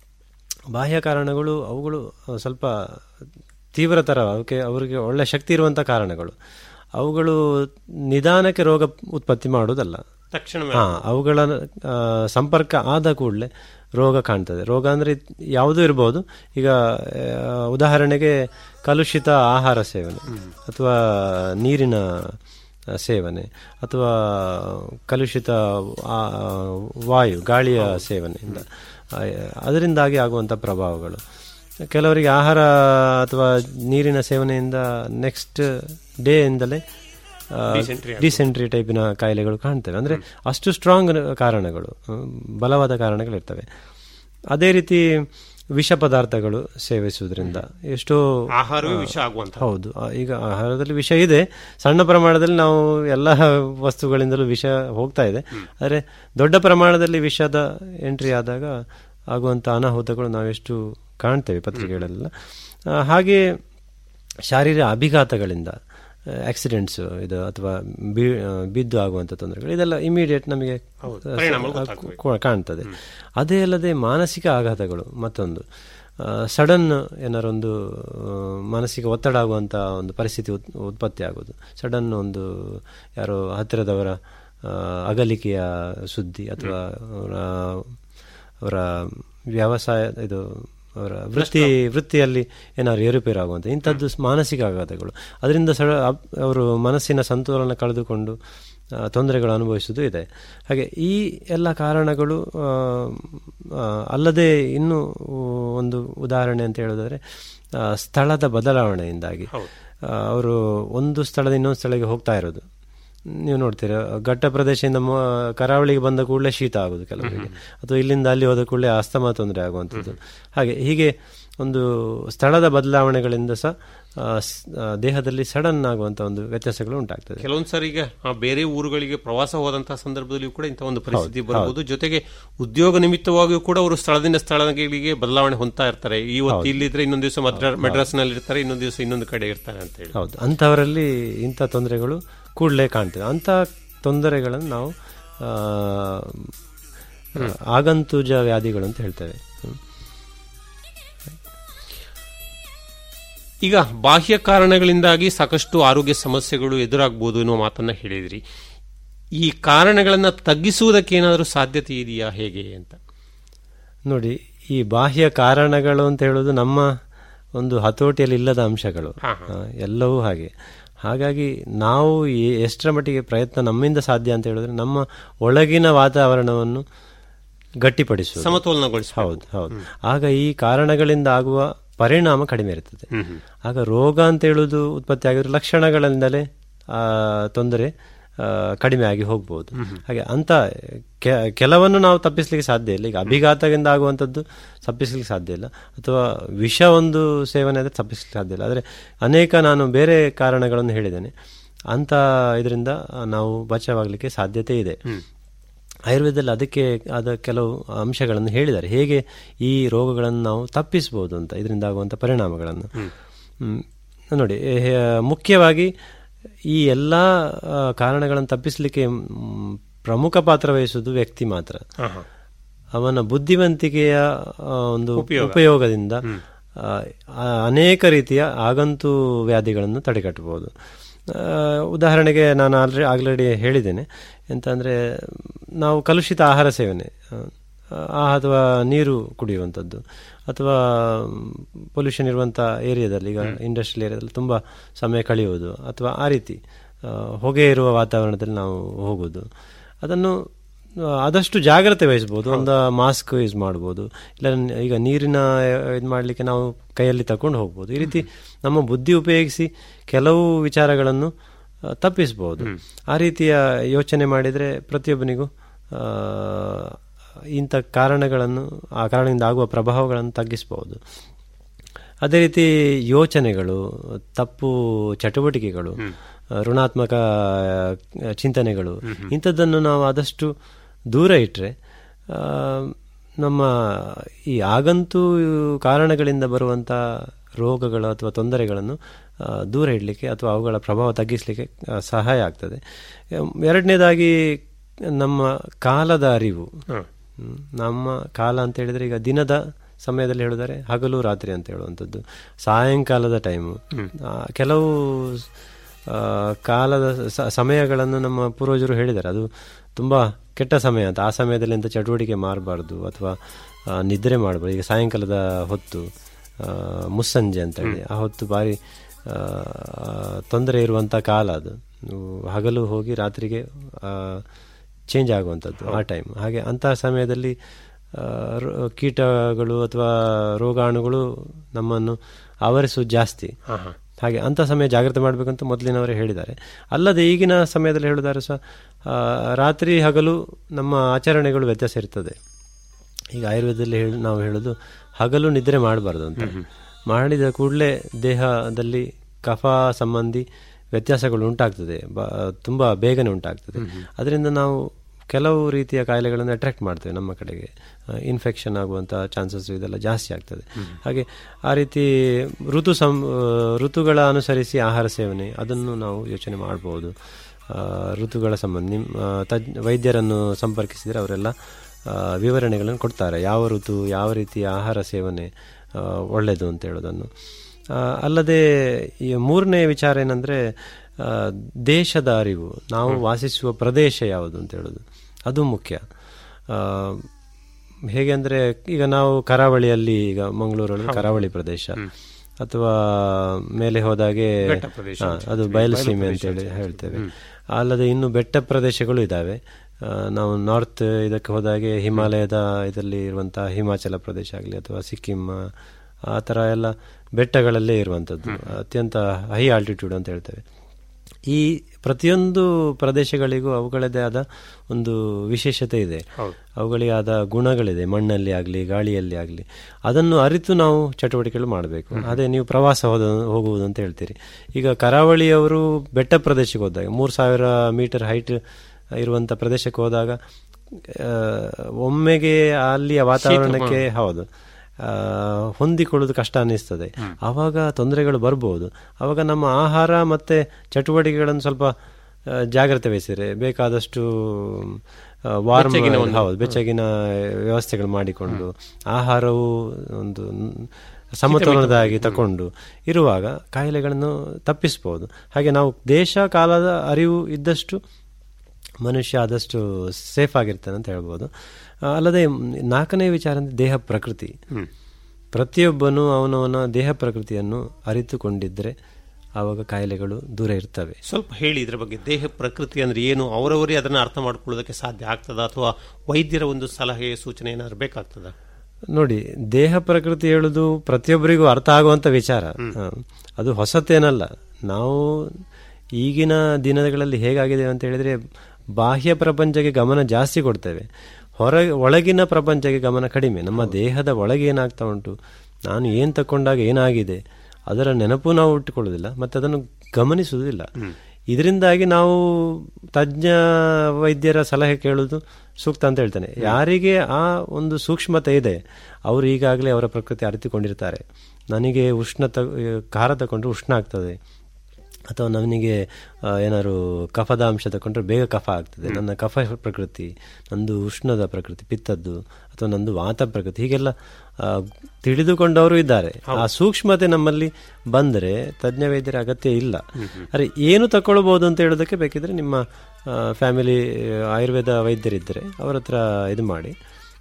ಬಾಹ್ಯ ಕಾರಣಗಳು ಅವುಗಳು ಆ, ಸ್ವಲ್ಪ ತೀವ್ರತರ ಅವಕ್ಕೆ ಅವರಿಗೆ ಒಳ್ಳೆ ಶಕ್ತಿ ಇರುವಂಥ ಕಾರಣಗಳು ಅವುಗಳು ನಿಧಾನಕ್ಕೆ ರೋಗ ಉತ್ಪತ್ತಿ ಮಾಡುವುದಲ್ಲ ತಕ್ಷಣವೇ ಹಾ ಅವುಗಳ ಆ, ಸಂಪರ್ಕ ಆದ ಕೂಡಲೇ ರೋಗ ಕಾಣ್ತದೆ ರೋಗ ಅಂದರೆ ಯಾವುದೂ ಇರಬಹುದು ಈಗ ಆ, ಉದಾಹರಣೆಗೆ ಕಲುಷಿತ ಆಹಾರ ಸೇವನೆ ಅಥವಾ ನೀರಿನ ಆ, ಸೇವನೆ ಅಥವಾ ಕಲುಷಿತ ಆ, ವಾಯು ಗಾಳಿಯ ಸೇವನೆಯಿಂದ ಆ, ಅದರಿಂದಾಗಿ ಆಗುವಂಥ ಪ್ರಭಾವಗಳು ಕೆಲವರಿಗೆ ಆಹಾರ ಅಥವಾ ನೀರಿನ ಸೇವನೆಯಿಂದ ನೆಕ್ಸ್ಟ್ ಡೇ ಇಂದಲೇ ಡಿಸೆಂಟ್ರಿ ಟೈಪಿನ ಕಾಯಿಲೆಗಳು ಕಾಣ್ತವೆ ಅಂದರೆ ಅಷ್ಟು ಸ್ಟ್ರಾಂಗ್ ಕಾರಣಗಳು ಹ್ಮ್, ಬಲವಾದ ಕಾರಣಗಳಿರ್ತವೆ ಅದೇ ರೀತಿ ವಿಷ ಪದಾರ್ಥಗಳು ಸೇವಿಸುವುದರಿಂದ ಎಷ್ಟೋ ಆಹಾರವೇ ವಿಷ ಆಗುವಂತ ಹೌದು ಆ, ಈಗ ಆಹಾರದಲ್ಲಿ ವಿಷ ಇದೆ ಸಣ್ಣ ಪ್ರಮಾಣದಲ್ಲಿ ನಾವು ಎಲ್ಲ ವಸ್ತುಗಳಿಂದಲೂ ವಿಷ ಹೋಗ್ತಾ ಇದೆ ಆದರೆ ದೊಡ್ಡ ಪ್ರಮಾಣದಲ್ಲಿ ವಿಷದ ಎಂಟ್ರಿ ಆದಾಗ ಆಗುವಂಥ ಅನಾಹುತಗಳು ನಾವೆಷ್ಟು ಕಾಣ್ತೇವೆ ಪತ್ರಿಕೆಗಳೆಲ್ಲ ಆ, ಹಾಗೆ ಶಾರೀರ ಅಭಿಘಾತಗಳಿಂದ ಆಕ್ಸಿಡೆಂಟ್ಸ್ ಇದು ಅಥವಾ ಬಿ- ಆ, ಬಿದ್ದು ಆಗುವಂಥ ತೊಂದರೆಗಳು ಇದೆಲ್ಲ ಇಮಿಡಿಯೇಟ್ ನಮಗೆ ಪರಿಣಾಮ ಆ, ಗೊತ್ತಾಗ್ತವೆ. ಕೂ- ಕಾಣ್ತದೆ ಅದೇ ಅಲ್ಲದೆ ಮಾನಸಿಕ ಆಘಾತಗಳು ಮತ್ತೊಂದು ಸಡನ್ ಏನಾರೊಂದು ಆ, ಮಾನಸಿಕ ಒತ್ತಡ ಆಗುವಂಥ ಒಂದು ಪರಿಸ್ಥಿತಿ ಉತ್- ಉತ್ಪತ್ತಿ ಆಗೋದು ಸಡನ್ ಒಂದು ಯಾರೋ ಹತ್ತಿರದವರ ಆ, ಅಗಲಿಕೆಯ ಸುದ್ದಿ ಅಥವಾ ಅವರ ಅವರ ವ್ಯವಸಾಯ ಇದು ಅವರ ವೃತ್ತಿ ವೃತ್ತಿಯಲ್ಲಿ ಏನಾದ್ರು ಏರುಪೇರು ಆಗುವಂಥ ಇಂಥದ್ದು ಸ್- ಮಾನಸಿಕ ಆಘಾತಗಳು ಅದರಿಂದ ಸಡ ಅಪ್- ಅವರು ಮನಸ್ಸಿನ ಸಂತುಲನ ಕಳೆದುಕೊಂಡು ಆ, ತೊಂದರೆಗಳು ಅನುಭವಿಸುವುದು ಇದೆ ಹಾಗೆ ಈ ಎಲ್ಲ ಕಾರಣಗಳು ಆ, ಆ, ಅಲ್ಲದೆ ಇನ್ನೂ ಒಂದು ಉದಾಹರಣೆ ಅಂತ ಹೇಳೋದಾದ್ರೆ ಆ, ಸ್ಥಳದ ಬದಲಾವಣೆಯಿಂದಾಗಿ ಆ, ಅವರು ಒಂದು ಸ್ಥಳದ ಇನ್ನೊಂದು ಸ್ಥಳಕ್ಕೆ ಹೋಗ್ತಾ ಇರೋದು ನೀವು ನೋಡ್ತೀರಾ ಘಟ್ಟ ಪ್ರದೇಶದಿಂದ ಮೊ- ಕರಾವಳಿಗೆ ಬಂದ ಕೂಡಲೇ ಶೀತ ಆಗೋದು ಕೆಲವರಿಗೆ ಅಥವಾ ಇಲ್ಲಿಂದ ಅಲ್ಲಿ ಹೋದ ಕೂಡಲೇ ಅಸ್ತಮ ತೊಂದರೆ ಆಗುವಂಥದ್ದು ಹಾಗೆ ಹೀಗೆ ಒಂದು ಸ್ಥಳದ ಬದಲಾವಣೆಗಳಿಂದ ಸಹ ಆ, ಸ್- ಆ, ದೇಹದಲ್ಲಿ ಸಡನ್ ಆಗುವಂಥ ಒಂದು ವ್ಯತ್ಯಾಸಗಳು ಉಂಟಾಗ್ತದೆ ಕೆಲವೊಂದು ಸಾರಿ ಈಗ ಆ, ಬೇರೆ ಊರುಗಳಿಗೆ ಪ್ರವಾಸ ಹೋದಂತಹ ಸಂದರ್ಭದಲ್ಲಿಯೂ ಕೂಡ ಇಂಥ ಒಂದು ಪರಿಸ್ಥಿತಿ ಬರಬಹುದು ಜೊತೆಗೆ ಉದ್ಯೋಗ ನಿಮಿತ್ತವಾಗಿಯೂ ಕೂಡ ಅವರು ಸ್ಥಳದಿಂದ ಸ್ಥಳಗಳಿಗೆ ಬದಲಾವಣೆ ಹೊಂದ್ತಾ ಇರ್ತಾರೆ ಇವತ್ತು ಇಲ್ಲಿದ್ರೆ ಇನ್ನೊಂದು ದಿವಸ ಮದ್ರಾಸ್ ನಲ್ಲಿ ಇರ್ತಾರೆ ಇನ್ನೊಂದು ದಿವಸ ಇನ್ನೊಂದು ಕಡೆ ಇರ್ತಾರೆ ಅಂತ ಹೇಳಿ ಹೌದು ಅಂಥವರಲ್ಲಿ ಇಂಥ ತೊಂದರೆಗಳು ಕೂಡಲೇ ಕಾಣ್ತವೆ ಅಂಥ ತೊಂದರೆಗಳನ್ನು ನಾವು ಆ, ಆಗಂತುಜ ವ್ಯಾಧಿಗಳು ಅಂತ ಹೇಳ್ತೇವೆ ಹ್ಮ್. ಈಗ ಬಾಹ್ಯ ಕಾರಣಗಳಿಂದಾಗಿ ಸಾಕಷ್ಟು ಆರೋಗ್ಯ ಸಮಸ್ಯೆಗಳು ಎದುರಾಗಬಹುದು ಎನ್ನುವ ಮಾತನ್ನ ಹೇಳಿದ್ರಿ ಈ ಕಾರಣಗಳನ್ನ ತಗ್ಗಿಸುವುದಕ್ಕೆ ಏನಾದರೂ ಸಾಧ್ಯತೆ ಇದೆಯಾ ಹೇಗೆ ಅಂತ ನೋಡಿ ಈ ಬಾಹ್ಯ ಕಾರಣಗಳು ಅಂತ ಹೇಳೋದು ನಮ್ಮ ಒಂದು ಹತೋಟಿಯಲ್ಲಿ ಇಲ್ಲದ ಅಂಶಗಳು ಹಾ, ಆ, ಎಲ್ಲವೂ ಹಾಗೆ ಹಾಗಾಗಿ ನಾವು ಎ- ಎಷ್ಟರ ಮಟ್ಟಿಗೆ ಪ್ರಯತ್ನ ನಮ್ಮಿಂದ ಸಾಧ್ಯ ಅಂತ ಹೇಳಿದ್ರೆ ನಮ್ಮ ಒಳಗಿನ ವಾತಾವರಣವನ್ನು ಗಟ್ಟಿಪಡಿಸುವುದು ಸಮತೋಲನಗೊಳಿಸ ಹೌದು ಹೌದು ಆಗ ಈ ಕಾರಣಗಳಿಂದ ಆಗುವ ಪರಿಣಾಮ ಕಡಿಮೆ ಇರ್ತದೆ ಆಗ ರೋಗ ಅಂತ ಹೇಳುವುದು ಉತ್ಪತ್ತಿ ಆಗಿರೋ ಲಕ್ಷಣಗಳಿಂದಲೇ ಆ ತೊಂದರೆ ಆ, ಕಡಿಮೆ ಆಗಿ ಹೋಗ್ಬೋದು ಹಾಗೆ ಅಂತ ಕೆ- ಕೆಲವನ್ನು ನಾವು ತಪ್ಪಿಸ್ಲಿಕ್ಕೆ ಸಾಧ್ಯ ಇಲ್ಲ ಈಗ ಅಭಿಘಾತದಿಂದ ಆಗುವಂಥದ್ದು ತಪ್ಪಿಸ್ಲಿಕ್ಕೆ ಸಾಧ್ಯ ಇಲ್ಲ ಅಥವಾ ವಿಷ ಒಂದು ಸೇವನೆ ಆದರೆ ತಪ್ಪಿಸ್ಲಿಕ್ಕೆ ಸಾಧ್ಯ ಇಲ್ಲ ಆದರೆ ಅನೇಕ ನಾನು ಬೇರೆ ಕಾರಣಗಳನ್ನು ಹೇಳಿದ್ದೇನೆ ಅಂತ ಇದರಿಂದ ನಾವು ಬಚಾವಾಗಲಿಕ್ಕೆ ಸಾಧ್ಯತೆ ಇದೆ ಆಯುರ್ವೇದದಲ್ಲಿ ಅದಕ್ಕೆ ಆದ ಕೆಲವು ಅಂಶಗಳನ್ನು ಹೇಳಿದ್ದಾರೆ ಹೇಗೆ ಈ ರೋಗಗಳನ್ನು ನಾವು ತಪ್ಪಿಸಬಹುದು ಅಂತ ಇದರಿಂದ ಆಗುವಂಥ ಪರಿಣಾಮಗಳನ್ನು ಹ್ಮ್. ನೋಡಿ ಹೇ- ಮುಖ್ಯವಾಗಿ ಈ ಎಲ್ಲ ಆ, ಕಾರಣಗಳನ್ನು ತಪ್ಪಿಸಲಿಕ್ಕೆ ಮ್, ಪ್ರಮುಖ ಪಾತ್ರ ವಹಿಸುವುದು ವ್ಯಕ್ತಿ ಮಾತ್ರ ಅವನ ಬುದ್ಧಿವಂತಿಕೆಯ ಆ, ಒಂದು ಉಪಯೋಗದಿಂದ ಆ, ಆ, ಅನೇಕ ರೀತಿಯ ಆಗಂತು ವ್ಯಾಧಿಗಳನ್ನು ತಡೆಗಟ್ಟಬಹುದು ಆ, ಉದಾಹರಣೆಗೆ ನಾನು ಆಲ್ರೆಡಿ ಆಲ್ರೆಡಿ ಹೇಳಿದ್ದೇನೆ ಎಂತಂದರೆ ನಾವು ಕಲುಷಿತ ಆಹಾರ ಸೇವನೆ ಆ, ಅಥವಾ ನೀರು ಕುಡಿಯುವಂಥದ್ದು ಅಥವಾ ಪೊಲ್ಯೂಷನ್ ಇರುವಂಥ ಏರಿಯಾದಲ್ಲಿ ಈಗ ಇಂಡಸ್ಟ್ರಿಯಲ್ ಏರಿಯಾದಲ್ಲಿ ತುಂಬ ಸಮಯ ಕಳೆಯುವುದು ಅಥವಾ ಆ ರೀತಿ ಆ, ಹೊಗೆ ಇರುವ ವಾತಾವರಣದಲ್ಲಿ ನಾವು ಹೋಗೋದು ಅದನ್ನು ಆ, ಆದಷ್ಟು ಜಾಗ್ರತೆ ವಹಿಸ್ಬೋದು ಒಂದು ಮಾಸ್ಕ್ ಯೂಸ್ ಮಾಡ್ಬೋದು ಇಲ್ಲ ನ- ಈಗ ನೀರಿನ ಇದು ಮಾಡಲಿಕ್ಕೆ ನಾವು ಕೈಯಲ್ಲಿ ತಕೊಂಡು ಹೋಗ್ಬೋದು ಈ ರೀತಿ ನಮ್ಮ ಬುದ್ಧಿ ಉಪಯೋಗಿಸಿ ಕೆಲವು ವಿಚಾರಗಳನ್ನು ಆ, ತಪ್ಪಿಸ್ಬೋದು ಆ ರೀತಿಯ ಯೋಚನೆ ಮಾಡಿದರೆ ಪ್ರತಿಯೊಬ್ಬನಿಗೂ ಆ, ಇಂಥ ಕಾರಣಗಳನ್ನು ಆ ಕಾರಣದಿಂದ ಆಗುವ ಪ್ರಭಾವಗಳನ್ನು ತಗ್ಗಿಸಬಹುದು ಅದೇ ರೀತಿ ಯೋಚನೆಗಳು ತಪ್ಪು ಚಟುವಟಿಕೆಗಳು ಆ, ಋಣಾತ್ಮಕ ಆ, ಚಿಂತನೆಗಳು ಇಂಥದ್ದನ್ನು ನಾವು ಆದಷ್ಟು ದೂರ ಇಟ್ಟರೆ ನಮ್ಮ ಈ ಆಗಂತೂ ಕಾರಣಗಳಿಂದ ಬರುವಂಥ ರೋಗಗಳು ಅಥವಾ ತೊಂದರೆಗಳನ್ನು ಆ, ದೂರ ಇಡಲಿಕ್ಕೆ ಅಥವಾ ಅವುಗಳ ಪ್ರಭಾವ ತಗ್ಗಿಸಲಿಕ್ಕೆ ಆ, ಸಹಾಯ ಆಗ್ತದೆ ಎಂ, ಎರಡನೇದಾಗಿ ನಮ್ಮ ಕಾಲದ ಅರಿವು ಹ್ಮ್. ನಮ್ಮ ಕಾಲ ಅಂತ ಹೇಳಿದ್ರೆ ಈಗ ದಿನದ ಸಮಯದಲ್ಲಿ ಹೇಳಿದರೆ ಹಗಲು ರಾತ್ರಿ ಅಂತ ಹೇಳುವಂಥದ್ದು ಸಾಯಂಕಾಲದ ಟೈಮು ಕೆಲವು ಆ, ಕಾಲದ ಸ- ಸಮಯಗಳನ್ನು ನಮ್ಮ ಪೂರ್ವಜರು ಹೇಳಿದ್ದಾರೆ ಅದು ತುಂಬ ಕೆಟ್ಟ ಸಮಯ ಅಂತ ಆ ಸಮಯದಲ್ಲಿ ಎಂಥ ಚಟುವಟಿಕೆ ಮಾಡಬಾರ್ದು ಅಥವಾ ಆ, ನಿದ್ರೆ ಮಾಡಬಾರ್ದು ಈಗ ಸಾಯಂಕಾಲದ ಹೊತ್ತು ಆ, ಮುಸ್ಸಂಜೆ ಅಂತ ಹೇಳಿ ಆ ಹೊತ್ತು ಭಾರಿ ಆ, ತೊಂದರೆ ಇರುವಂಥ ಕಾಲ ಅದು ನೀವು ಹಗಲು ಹೋಗಿ ರಾತ್ರಿಗೆ ಚೇಂಜ್ ಆಗುವಂಥದ್ದು ಆ ಟೈಮ್ ಹಾಗೆ ಅಂತಹ ಸಮಯದಲ್ಲಿ ಆ, ರೋ- ಕೀಟಗಳು ಅಥವಾ ರೋಗಾಣುಗಳು ನಮ್ಮನ್ನು ಆವರಿಸುವುದು ಜಾಸ್ತಿ ಹಾಗೆ ಅಂಥ ಸಮಯ ಜಾಗ್ರತೆ ಮಾಡಬೇಕಂತ ಮೊದಲಿನವರೇ ಹೇಳಿದ್ದಾರೆ ಅಲ್ಲದೆ ಈಗಿನ ಸಮಯದಲ್ಲಿ ಹೇಳಿದ್ದಾರೆ ಸಹ ಆ, ರಾತ್ರಿ ಹಗಲು ನಮ್ಮ ಆಚರಣೆಗಳು ವ್ಯತ್ಯಾಸ ಇರ್ತದೆ ಈಗ ಆಯುರ್ವೇದದಲ್ಲಿ ಹೇಳಿ ನಾವು ಹೇಳೋದು ಹಗಲು ನಿದ್ರೆ ಮಾಡಬಾರ್ದು ಅಂತ ಮಾಡಿದ ಕೂಡಲೇ ದೇಹದಲ್ಲಿ ಕಫ ಸಂಬಂಧಿ ವ್ಯತ್ಯಾಸಗಳು ಉಂಟಾಗ್ತದೆ ಬ ತುಂಬ ಬೇಗನೆ ಉಂಟಾಗ್ತದೆ ಅದರಿಂದ ನಾವು ಕೆಲವು ರೀತಿಯ ಕಾಯಿಲೆಗಳನ್ನು ಅಟ್ರಾಕ್ಟ್ ಮಾಡ್ತೇವೆ ನಮ್ಮ ಕಡೆಗೆ ಇನ್ಫೆಕ್ಷನ್ ಆಗುವಂಥ ಚಾನ್ಸಸ್ ಇದೆಲ್ಲ ಜಾಸ್ತಿ ಆಗ್ತದೆ ಹಾಗೆ ಆ ರೀತಿ ಋತು ಸಂ ಋತುಗಳ ಅನುಸರಿಸಿ ಆಹಾರ ಸೇವನೆ ಅದನ್ನು ನಾವು ಯೋಚನೆ ಮಾಡ್ಬೋದು ಆ, ಋತುಗಳ ಸಂಬಂಧ ನಿಮ್ಮ ತಜ್ ವೈದ್ಯರನ್ನು ಸಂಪರ್ಕಿಸಿದರೆ ಅವರೆಲ್ಲ ಆ, ವಿವರಣೆಗಳನ್ನು ಕೊಡ್ತಾರೆ ಯಾವ ಋತು ಯಾವ ರೀತಿಯ ಆಹಾರ ಸೇವನೆ ಆ, ಒಳ್ಳೆಯದು ಅಂತ ಹೇಳೋದನ್ನು ಆ, ಅಲ್ಲದೆ ಈ ಮೂರನೇ ವಿಚಾರ ಏನಂದರೆ ದೇಶದ ಅರಿವು ನಾವು ವಾಸಿಸುವ ಪ್ರದೇಶ ಯಾವುದು ಅಂತ ಹೇಳೋದು ಅದು ಮುಖ್ಯ ಆ, ಹೇಗೆ ಅಂದರೆ ಈಗ ನಾವು ಕರಾವಳಿಯಲ್ಲಿ ಈಗ ಮಂಗಳೂರಲ್ಲಿ ಕರಾವಳಿ ಪ್ರದೇಶ ಅಥವಾ ಮೇಲೆ ಹೋದಾಗೆ ಹಾ, ಅದು ಬಯಲುಸೀಮೆ ಅಂತೇಳಿ ಹೇಳ್ತೇವೆ ಅಲ್ಲದೆ ಇನ್ನು ಬೆಟ್ಟ ಪ್ರದೇಶಗಳು ಇದ್ದಾವೆ ಆ, ನಾವು ನಾರ್ತ್ ಇದಕ್ಕೆ ಹೋದಾಗೆ ಹಿಮಾಲಯದ ಇದರಲ್ಲಿ ಇರುವಂತಹ ಹಿಮಾಚಲ ಪ್ರದೇಶ ಆಗಲಿ ಅಥವಾ ಸಿಕ್ಕಿಂ ಆ ಥರ ಎಲ್ಲ ಬೆಟ್ಟಗಳಲ್ಲೇ ಇರುವಂಥದ್ದು ಅತ್ಯಂತ ಹೈ ಆಲ್ಟಿಟ್ಯೂಡ್ ಅಂತ ಹೇಳ್ತೇವೆ ಈ ಪ್ರತಿಯೊಂದು ಪ್ರದೇಶಗಳಿಗೂ ಅವುಗಳದೇ ಆದ ಒಂದು ವಿಶೇಷತೆ ಇದೆ ಅವುಗಳಿಗೆ ಆದ ಗುಣಗಳಿದೆ ಮಣ್ಣಲ್ಲಿ ಆಗಲಿ ಗಾಳಿಯಲ್ಲಿ ಆಗಲಿ ಅದನ್ನು ಅರಿತು ನಾವು ಚಟುವಟಿಕೆಗಳು ಮಾಡಬೇಕು ಅದೇ ನೀವು ಪ್ರವಾಸ ಹೋದ ಹೋಗುವುದು ಅಂತ ಹೇಳ್ತೀರಿ ಈಗ ಕರಾವಳಿಯವರು ಬೆಟ್ಟ ಪ್ರದೇಶಕ್ಕೆ ಹೋದಾಗ ಮೂರು ಸಾವಿರ ಮೀಟರ್ ಹೈಟ್ ಇರುವಂಥ ಪ್ರದೇಶಕ್ಕೆ ಹೋದಾಗ ಆ, ಒಮ್ಮೆಗೆ ಅಲ್ಲಿಯ ವಾತಾವರಣಕ್ಕೆ ಹೌದು ಆ, ಹೊಂದಿಕೊಳ್ಳೋದು ಕಷ್ಟ ಅನ್ನಿಸ್ತದೆ ಆವಾಗ ತೊಂದರೆಗಳು ಬರ್ಬೋದು ಆವಾಗ ನಮ್ಮ ಆಹಾರ ಮತ್ತೆ ಚಟುವಟಿಕೆಗಳನ್ನು ಸ್ವಲ್ಪ ಆ, ಜಾಗ್ರತೆ ವಹಿಸಿದ್ರೆ ಬೇಕಾದಷ್ಟು ವಾರ್ಮ್ ಹೌದು ಬೆಚ್ಚಗಿನ ವ್ಯವಸ್ಥೆಗಳು ಮಾಡಿಕೊಂಡು ಆಹಾರವು ಒಂದು ಸಮತೋಲನದಾಗಿ ತಕೊಂಡು ಇರುವಾಗ ಕಾಯಿಲೆಗಳನ್ನು ತಪ್ಪಿಸ್ಬೋದು ಹಾಗೆ ನಾವು ದೇಶ ಕಾಲದ ಅರಿವು ಇದ್ದಷ್ಟು ಮನುಷ್ಯ ಆದಷ್ಟು ಸೇಫ್ ಆಗಿರ್ತಾನೆ ಅಂತ ಹೇಳ್ಬೋದು ಆ, ಅಲ್ಲದೆ ಮ್, ನಾಲ್ಕನೇ ವಿಚಾರ ಅಂದರೆ ದೇಹ ಪ್ರಕೃತಿ ಪ್ರತಿಯೊಬ್ಬನು ಅವನವನ ದೇಹ ಪ್ರಕೃತಿಯನ್ನು ಅರಿತುಕೊಂಡಿದ್ದರೆ ಆವಾಗ ಕಾಯಿಲೆಗಳು ದೂರ ಇರ್ತವೆ ಸ್ವಲ್ಪ ಹೇಳಿ ಇದ್ರ ಬಗ್ಗೆ ದೇಹ ಪ್ರಕೃತಿ ಅಂದ್ರೆ ಏನು ಅವರವರೇ ಅದನ್ನ ಅರ್ಥ ಮಾಡ್ಕೊಳ್ಳೋದಕ್ಕೆ ಸಾಧ್ಯ ಆಗ್ತದ ಅಥವಾ ವೈದ್ಯರ ಒಂದು ಸಲಹೆ ಸೂಚನೆ ಏನಾದ್ರು ಬೇಕಾಗ್ತದ ನೋಡಿ ದೇಹ ಪ್ರಕೃತಿ ಹೇಳುದು ಪ್ರತಿಯೊಬ್ಬರಿಗೂ ಅರ್ಥ ಆಗುವಂತ ವಿಚಾರ ಹ. ಅದು ಹೊಸತೇನಲ್ಲ ನಾವು ಈಗಿನ ದಿನಗಳಲ್ಲಿ ಹೇಗಾಗಿದೆ ಅಂತ ಹೇಳಿದ್ರೆ ಬಾಹ್ಯ ಪ್ರಪಂಚಕ್ಕೆ ಗಮನ ಜಾಸ್ತಿ ಕೊಡ್ತೇವೆ ಹೊರ ಒಳಗಿನ ಪ್ರಪಂಚಕ್ಕೆ ಗಮನ ಕಡಿಮೆ ನಮ್ಮ ದೇಹದ ಒಳಗೆ ಏನಾಗ್ತಾ ಉಂಟು ನಾನು ಏನು ತಕೊಂಡಾಗ ಏನಾಗಿದೆ ಅದರ ನೆನಪು ನಾವು ಇಟ್ಟುಕೊಳ್ಳೋದಿಲ್ಲ ಮತ್ತೆ ಅದನ್ನು ಗಮನಿಸುವುದಿಲ್ಲ ಇದರಿಂದಾಗಿ ನಾವು ತಜ್ಞ ವೈದ್ಯರ ಸಲಹೆ ಕೇಳುವುದು ಸೂಕ್ತ ಅಂತ ಹೇಳ್ತಾನೆ ಯಾರಿಗೆ ಆ ಒಂದು ಸೂಕ್ಷ್ಮತೆ ಇದೆ ಅವರು ಈಗಾಗಲೇ ಅವರ ಪ್ರಕೃತಿ ಅರಿತುಕೊಂಡಿರ್ತಾರೆ ನನಗೆ ಉಷ್ಣ ತ ಖಾರ ತಗೊಂಡ್ರೆ ಉಷ್ಣ ಆಗ್ತದೆ ಅಥವಾ ನನಗೆ ಆ, ಏನಾದ್ರು ಕಫದ ಅಂಶ ತಗೊಂಡ್ರೆ ಬೇಗ ಕಫ ಆಗ್ತದೆ ನನ್ನ ಕಫ ಪ್ರಕೃತಿ ನಂದು ಉಷ್ಣದ ಪ್ರಕೃತಿ ಪಿತ್ತದ್ದು ಅಥವಾ ನಂದು ವಾತ ಪ್ರಕೃತಿ ಹೀಗೆಲ್ಲ ಆ, ತಿಳಿದುಕೊಂಡವರು ಇದ್ದಾರೆ ಆ ಸೂಕ್ಷ್ಮತೆ ನಮ್ಮಲ್ಲಿ ಬಂದರೆ ತಜ್ಞ ವೈದ್ಯರ ಅಗತ್ಯ ಇಲ್ಲ ಅರೆ ಏನು ತಗೊಳ್ಬಹುದು ಅಂತ ಹೇಳೋದಕ್ಕೆ ಬೇಕಿದ್ರೆ ನಿಮ್ಮ ಫ್ಯಾಮಿಲಿ ಆಯುರ್ವೇದ ವೈದ್ಯರಿದ್ದರೆ ಅವರ ಹತ್ರ ಇದು ಮಾಡಿ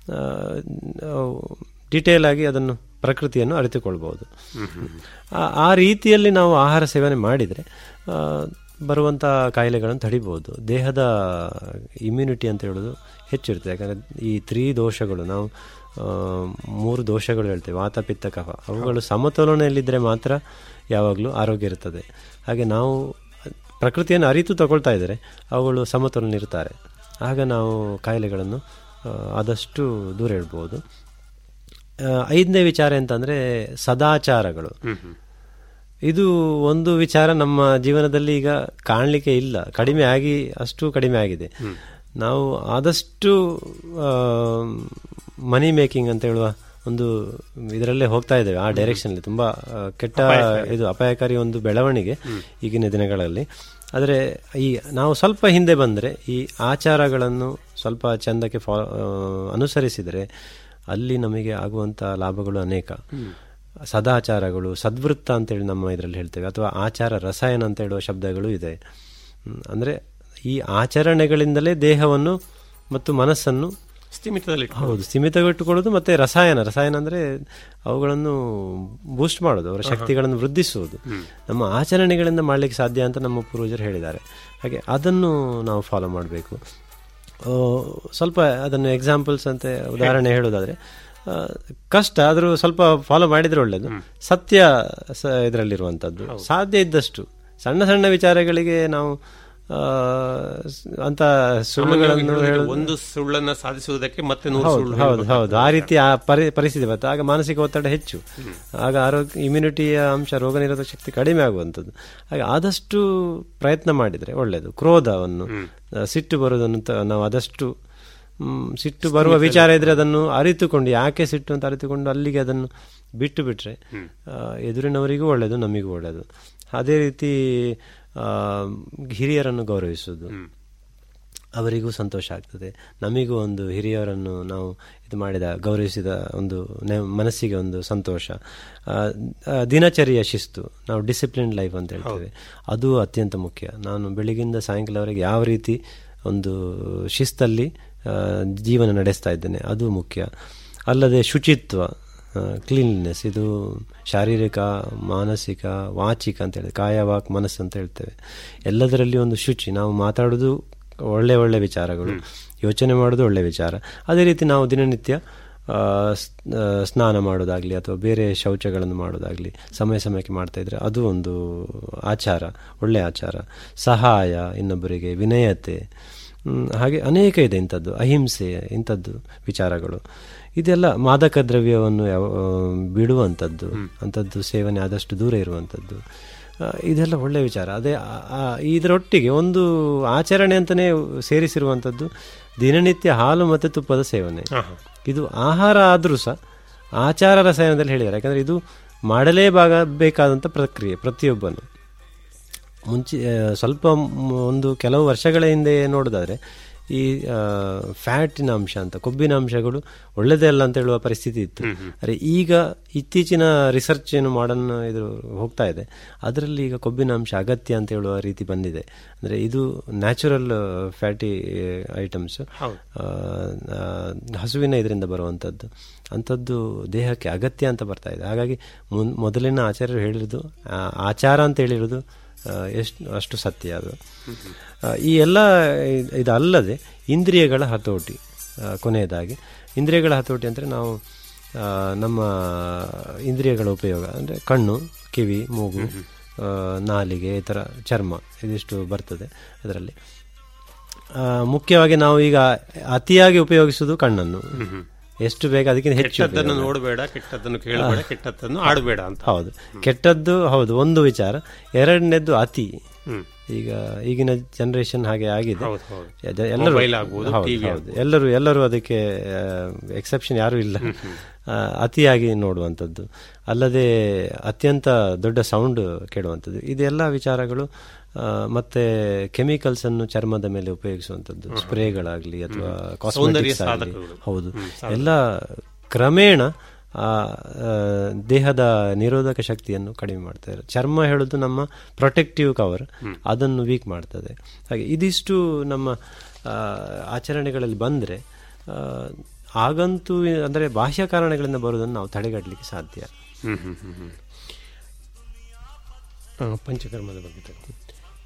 ಡಿಟೇಲ್ ಆಗಿ ಅದನ್ನು ಪ್ರಕೃತಿಯನ್ನು ಅರಿತುಕೊಳ್ಬಹುದು ಆ- ಆ ರೀತಿಯಲ್ಲಿ ನಾವು ಆಹಾರ ಸೇವನೆ ಮಾಡಿದರೆ ಆ, ಬರುವಂಥ ಕಾಯಿಲೆಗಳನ್ನು ತಡಿಬಹುದು ದೇಹದ ಇಮ್ಯುನಿಟಿ ಅಂತ ಹೇಳೋದು ಹೆಚ್ಚಿರುತ್ತೆ ಯಾಕಂದರೆ ಈ ತ್ರೀ ದೋಷಗಳು ನಾವು ಆ, ಮೂರು ದೋಷಗಳು ಹೇಳ್ತೇವೆ ವಾತ ಪಿತ್ತ ಕಫ ಅವುಗಳು ಸಮತೋಲನೆಯಲ್ಲಿದ್ದರೆ ಮಾತ್ರ ಯಾವಾಗಲೂ ಆರೋಗ್ಯ ಇರ್ತದೆ ಹಾಗೆ ನಾವು ಪ್ರಕೃತಿಯನ್ನು ಅರಿತು ತಗೊಳ್ತಾ ಇದ್ದರೆ ಅವುಗಳು ಸಮತೋಲನ ಇರ್ತಾರೆ ಆಗ ನಾವು ಕಾಯಿಲೆಗಳನ್ನು ಆ, ಆದಷ್ಟು ದೂರ ಇಡ್ಬೋದು ಆ, ಐದನೇ ವಿಚಾರ ಅಂತಂದರೆ ಸದಾಚಾರಗಳು ಇದು ಒಂದು ವಿಚಾರ ನಮ್ಮ ಜೀವನದಲ್ಲಿ ಈಗ ಕಾಣಲಿಕ್ಕೆ ಇಲ್ಲ ಕಡಿಮೆ ಆಗಿ ಅಷ್ಟು ಕಡಿಮೆ ಆಗಿದೆ ನಾವು ಆದಷ್ಟು ಮನಿ ಮೇಕಿಂಗ್ ಅಂತ ಹೇಳುವ ಒಂದು ಇದರಲ್ಲೇ ಹೋಗ್ತಾ ಇದ್ದೇವೆ ಆ ಡೈರೆಕ್ಷನ್ ತುಂಬಾ ಆ, ಕೆಟ್ಟ ಇದು ಅಪಾಯಕಾರಿ ಒಂದು ಬೆಳವಣಿಗೆ ಈಗಿನ ದಿನಗಳಲ್ಲಿ ಆದರೆ ಈ ನಾವು ಸ್ವಲ್ಪ ಹಿಂದೆ ಬಂದರೆ ಈ ಆಚಾರಗಳನ್ನು ಸ್ವಲ್ಪ ಚಂದಕ್ಕೆ ಫಾ ಆ, ಅನುಸರಿಸಿದರೆ ಅಲ್ಲಿ ನಮಗೆ ಆಗುವಂಥ ಲಾಭಗಳು ಅನೇಕ ಸದಾಚಾರಗಳು ಸದ್ವೃತ್ತ ಅಂತೇಳಿ ನಮ್ಮ ಇದರಲ್ಲಿ ಹೇಳ್ತೇವೆ ಅಥವಾ ಆಚಾರ ರಸಾಯನ ಅಂತ ಹೇಳುವ ಶಬ್ದಗಳು ಇದೆ ಹ್ಮ್, ಅಂದ್ರೆ ಈ ಆಚರಣೆಗಳಿಂದಲೇ ದೇಹವನ್ನು ಮತ್ತು ಮನಸ್ಸನ್ನು ಸ್ಥಿಮಿತದಲ್ಲಿ ಹೌದು ಸ್ಥಿಮಿತಗೊಟ್ಟುಕೊಳ್ಳೋದು ಮತ್ತೆ ರಸಾಯನ ರಸಾಯನ ಅಂದ್ರೆ ಅವುಗಳನ್ನು ಬೂಸ್ಟ್ ಮಾಡೋದು ಅವರ ಶಕ್ತಿಗಳನ್ನು ವೃದ್ಧಿಸುವುದು ನಮ್ಮ ಆಚರಣೆಗಳಿಂದ ಮಾಡಲಿಕ್ಕೆ ಸಾಧ್ಯ ಅಂತ ನಮ್ಮ ಪೂರ್ವಜರು ಹೇಳಿದ್ದಾರೆ ಹಾಗೆ ಅದನ್ನು ನಾವು ಫಾಲೋ ಮಾಡಬೇಕು ಸ್ವಲ್ಪ ಅದನ್ನು ಎಕ್ಸಾಂಪಲ್ಸ್ ಅಂತ ಉದಾಹರಣೆ ಹೇಳೋದಾದ್ರೆ ಆ, ಕಷ್ಟ ಆದರೂ ಸ್ವಲ್ಪ ಫಾಲೋ ಮಾಡಿದ್ರೆ ಒಳ್ಳೇದು ಸತ್ಯ ಸ ಇದರಲ್ಲಿರುವಂಥದ್ದು ಸಾಧ್ಯ ಇದ್ದಷ್ಟು ಸಣ್ಣ ಸಣ್ಣ ವಿಚಾರಗಳಿಗೆ ನಾವು ಆ, ಸ್- ಅಂತ ಸುಳ್ಳುಗಳನ್ನು ಹೇಳೋದು ಒಂದು ಸುಳ್ಳನ್ನ ಸಾಧಿಸುವುದಕ್ಕೆ ಮತ್ತೆ ನೂರು ಹೌದು ಸುಳ್ಳು ಹೌದು ಹೌದು ಆ ರೀತಿ ಆ ಪರಿ ಪರಿಸ್ಥಿತಿ ಬರ್ತದೆ ಆಗ ಮಾನಸಿಕ ಒತ್ತಡ ಹೆಚ್ಚು ಆಗ ಆರೋಗ್ಯ ಇಮ್ಯುನಿಟಿಯ ಅಂಶ ರೋಗ ನಿರೋಧಕ ಶಕ್ತಿ ಕಡಿಮೆ ಆಗುವಂಥದ್ದು ಹಾಗೆ ಆದಷ್ಟು ಪ್ರಯತ್ನ ಮಾಡಿದರೆ ಒಳ್ಳೆಯದು ಕ್ರೋಧವನ್ನು ಆ, ಸಿಟ್ಟು ಬರುವುದನ್ನು ತ- ನಾವು ಆದಷ್ಟು ಮ್, ಸಿಟ್ಟು ಬರುವ ವಿಚಾರ ಇದ್ರೆ ಅದನ್ನು ಅರಿತುಕೊಂಡು ಯಾಕೆ ಸಿಟ್ಟು ಅಂತ ಅರಿತುಕೊಂಡು ಅಲ್ಲಿಗೆ ಅದನ್ನು ಬಿಟ್ಟು ಬಿಟ್ರೆ ಆ, ಎದುರಿನವರಿಗೂ ಒಳ್ಳೆಯದು ನಮಗೂ ಒಳ್ಳೆಯದು ಅದೇ ರೀತಿ ಆ, ಹಿರಿಯರನ್ನು ಗೌರವಿಸುವುದು ಅವರಿಗೂ ಸಂತೋಷ ಆಗ್ತದೆ ನಮಿಗೂ ಒಂದು ಹಿರಿಯರನ್ನು ನಾವು ಇದು ಮಾಡಿದ ಗೌರವಿಸಿದ ಒಂದು ನೆ- ಮನಸ್ಸಿಗೆ ಒಂದು ಸಂತೋಷ ಆ, ಆ, ದಿನಚರಿಯ ಶಿಸ್ತು ನಾವು ಡಿಸಿಪ್ಲಿನ್ ಲೈಫ್ ಅಂತ ಹೇಳ್ತೇವೆ ಅದು ಅತ್ಯಂತ ಮುಖ್ಯ ನಾನು ಬೆಳಿಗ್ಗಿಂದ ಸಾಯಂಕಾಲವರೆಗೆ ಯಾವ ರೀತಿ ಒಂದು ಶಿಸ್ತಲ್ಲಿ ಆ, ಜೀವನ ನಡೆಸ್ತಾ ಇದ್ದೇನೆ ಅದು ಮುಖ್ಯ ಅಲ್ಲದೆ ಶುಚಿತ್ವ ಕ್ಲೀನ್ಲಿನೆಸ್ ಇದು ಶಾರೀರಿಕ ಮಾನಸಿಕ ವಾಚಿಕ ಅಂತ ಹೇಳಿ ಕಾಯ ವಾಕ್ ಮನಸ್ಸು ಅಂತ ಹೇಳ್ತೇವೆ ಎಲ್ಲದರಲ್ಲಿ ಒಂದು ಶುಚಿ ನಾವು ಮಾತಾಡೋದು ಒಳ್ಳೆ ಒಳ್ಳೆ ವಿಚಾರಗಳು ಯೋಚನೆ ಮಾಡೋದು ಒಳ್ಳೆ ವಿಚಾರ ಅದೇ ರೀತಿ ನಾವು ದಿನನಿತ್ಯ ಆ, ಸ್- ಆ, ಸ್ನಾನ ಮಾಡೋದಾಗ್ಲಿ ಅಥವಾ ಬೇರೆ ಶೌಚಗಳನ್ನು ಮಾಡೋದಾಗ್ಲಿ ಸಮಯ ಸಮಯಕ್ಕೆ ಮಾಡ್ತಾ ಇದ್ರೆ ಅದು ಒಂದು ಆಚಾರ ಒಳ್ಳೆ ಆಚಾರ ಸಹಾಯ ಇನ್ನೊಬ್ಬರಿಗೆ ವಿನಯತೆ ಹ್ಮ್, ಹಾಗೆ ಅನೇಕ ಇದೆ ಇಂಥದ್ದು ಅಹಿಂಸೆ ಇಂಥದ್ದು ವಿಚಾರಗಳು ಇದೆಲ್ಲ ಮಾದಕ ದ್ರವ್ಯವನ್ನು ಯಾವ- ಆ, ಬಿಡುವಂಥದ್ದು ಅಂಥದ್ದು ಸೇವನೆ ಆದಷ್ಟು ದೂರ ಇರುವಂಥದ್ದು ಆ, ಇದೆಲ್ಲ ಒಳ್ಳೆ ವಿಚಾರ ಅದೇ ಆ- ಆ- ಇದರೊಟ್ಟಿಗೆ ಒಂದು ಆಚರಣೆ ಅಂತಲೇ ಸೇರಿಸಿರುವಂಥದ್ದು ದಿನನಿತ್ಯ ಹಾಲು ಮತ್ತು ತುಪ್ಪದ ಸೇವನೆ ಇದು ಆಹಾರ ಆದರೂ ಸಹ ಆಚಾರ ರಸಾಯನದಲ್ಲಿ ಹೇಳಿದ್ದಾರೆ ಯಾಕಂದರೆ ಇದು ಮಾಡಲೇಬಾಗ ಬೇಕಾದಂಥ ಪ್ರಕ್ರಿಯೆ ಪ್ರತಿಯೊಬ್ಬನು ಮುಂಚೆ ಆ, ಸ್ವಲ್ಪ ಮ್- ಒಂದು ಕೆಲವು ವರ್ಷಗಳ ಹಿಂದೆ ನೋಡೋದಾದ್ರೆ ಈ ಫ್ಯಾಟಿನ ಅಂಶ ಅಂತ ಕೊಬ್ಬಿನ ಅಂಶಗಳು ಒಳ್ಳೆದೇ ಅಲ್ಲ ಅಂತ ಹೇಳುವ ಪರಿಸ್ಥಿತಿ ಇತ್ತು ಆದರೆ ಈಗ ಇತ್ತೀಚಿನ ರಿಸರ್ಚ್ ಏನು ಮಾಡರ್ನ್ ಇದು ಹೋಗ್ತಾ ಇದೆ ಅದರಲ್ಲಿ ಈಗ ಕೊಬ್ಬಿನ ಅಂಶ ಅಗತ್ಯ ಅಂತ ಹೇಳುವ ರೀತಿ ಬಂದಿದೆ ಅಂದರೆ ಇದು ನ್ಯಾಚುರಲ್ ಫ್ಯಾಟಿ ಐಟಮ್ಸ್ ಹಸುವಿನ ಇದರಿಂದ ಬರುವಂಥದ್ದು ಅಂಥದ್ದು ದೇಹಕ್ಕೆ ಅಗತ್ಯ ಅಂತ ಬರ್ತಾ ಇದೆ ಹಾಗಾಗಿ ಮುನ್ ಮೊದಲಿನ ಆಚಾರ್ಯರು ಹೇಳಿರೋದು ಆ, ಆಚಾರ ಅಂತ ಹೇಳಿರೋದು ಆ, ಎಷ್ಟು ಅಷ್ಟು ಸತ್ಯ ಅದು ಆ, ಈ ಎಲ್ಲ ಇ- ಇದಲ್ಲದೆ ಇಂದ್ರಿಯಗಳ ಹತೋಟಿ ಆ, ಕೊನೆಯದಾಗಿ ಇಂದ್ರಿಯಗಳ ಹತೋಟಿ ಅಂದರೆ ನಾವು ಆ, ನಮ್ಮ ಇಂದ್ರಿಯಗಳ ಉಪಯೋಗ ಅಂದರೆ ಕಣ್ಣು ಕಿವಿ ಮೂಗು ಆ, ನಾಲಿಗೆ ಈ ಥರ ಚರ್ಮ ಇದಿಷ್ಟು ಬರ್ತದೆ ಅದರಲ್ಲಿ ಆ, ಮುಖ್ಯವಾಗಿ ನಾವು ಈಗ ಅತಿಯಾಗಿ ಉಪಯೋಗಿಸುವುದು ಕಣ್ಣನ್ನು ಎಷ್ಟು ಬೇಗ ಅದಕ್ಕಿಂತ ಹೆಚ್ಚು ಕೆಟ್ಟದ್ದನ್ನು ಉಪಯೋಗ. ನೋಡಬೇಡ ಕೆಟ್ಟದ್ದನ್ನು ಕೇಳಬೇಡ ಕೆಟ್ಟದ್ದನ್ನು ಆಡಬೇಡ ಅಂತ ಹೌದು ಕೆಟ್ಟದ್ದು ಹೌದು ಒಂದು ವಿಚಾರ ಎರಡನೇದ್ದು ಅತಿ ಈಗ ಈಗಿನ ಜನರೇಷನ್ ಹಾಗೆ ಆಗಿದೆ ಹೌದು, ಹೌದು. ಎದ- ಎಲ್ಲರೂ Mobile ಆಗ್ಬೋದು, ಹೌದು, TV ಹೌದು. ಎಲ್ಲರೂ ಎಲ್ಲರೂ ಅದಕ್ಕೆ ಎಕ್ಸೆಪ್ಷನ್ ಯಾರೂ ಇಲ್ಲ ಆ, ಅತಿಯಾಗಿ ನೋಡುವಂಥದ್ದು ಅಲ್ಲದೆ ಅತ್ಯಂತ ದೊಡ್ಡ ಸೌಂಡ್ ಕೇಳುವಂಥದ್ದು ಇದೆಲ್ಲ ವಿಚಾರಗಳು ಆ, ಮತ್ತೆ ಕೆಮಿಕಲ್ಸ್ ಅನ್ನು ಚರ್ಮದ ಮೇಲೆ ಉಪಯೋಗಿಸುವಂಥದ್ದು ಸ್ಪ್ರೇಗಳಾಗಲಿ ಅಥವಾ ಸೌಂದರ್ಯ ಕಾಸ್ಮೆಟಿಕ್ಸ್ ಆಗಲಿ ಸಾಧಕಗಳು. ಹೌದು ಎಲ್ಲ ಕ್ರಮೇಣ ಆ ಆ, ದೇಹದ ನಿರೋಧಕ ಶಕ್ತಿಯನ್ನು ಕಡಿಮೆ ಮಾಡ್ತಾರೆ ಚರ್ಮ ಹೇಳೋದು ನಮ್ಮ ಪ್ರೊಟೆಕ್ಟಿವ್ ಕವರ್ ಅದನ್ನು ವೀಕ್ ಮಾಡ್ತದೆ ಹಾಗೆ ಇದಿಷ್ಟು ನಮ್ಮ ಆ, ಆಚರಣೆಗಳಲ್ಲಿ ಬಂದರೆ ಆಗಂತೂ ಅಂದರೆ ಬಾಹ್ಯ ಕಾರಣಗಳಿಂದ ಬರುವುದನ್ನು ನಾವು ತಡೆಗಟ್ಟಲಿಕ್ಕೆ ಸಾಧ್ಯ ಹ್ಮ್ ಹ್ಮ್ ಹ್ಮ್ ಹ್ಮ್. ಆ, ಪಂಚಕರ್ಮದ ಬಗ್ಗೆ ತಗೊಳ್ಳಿ.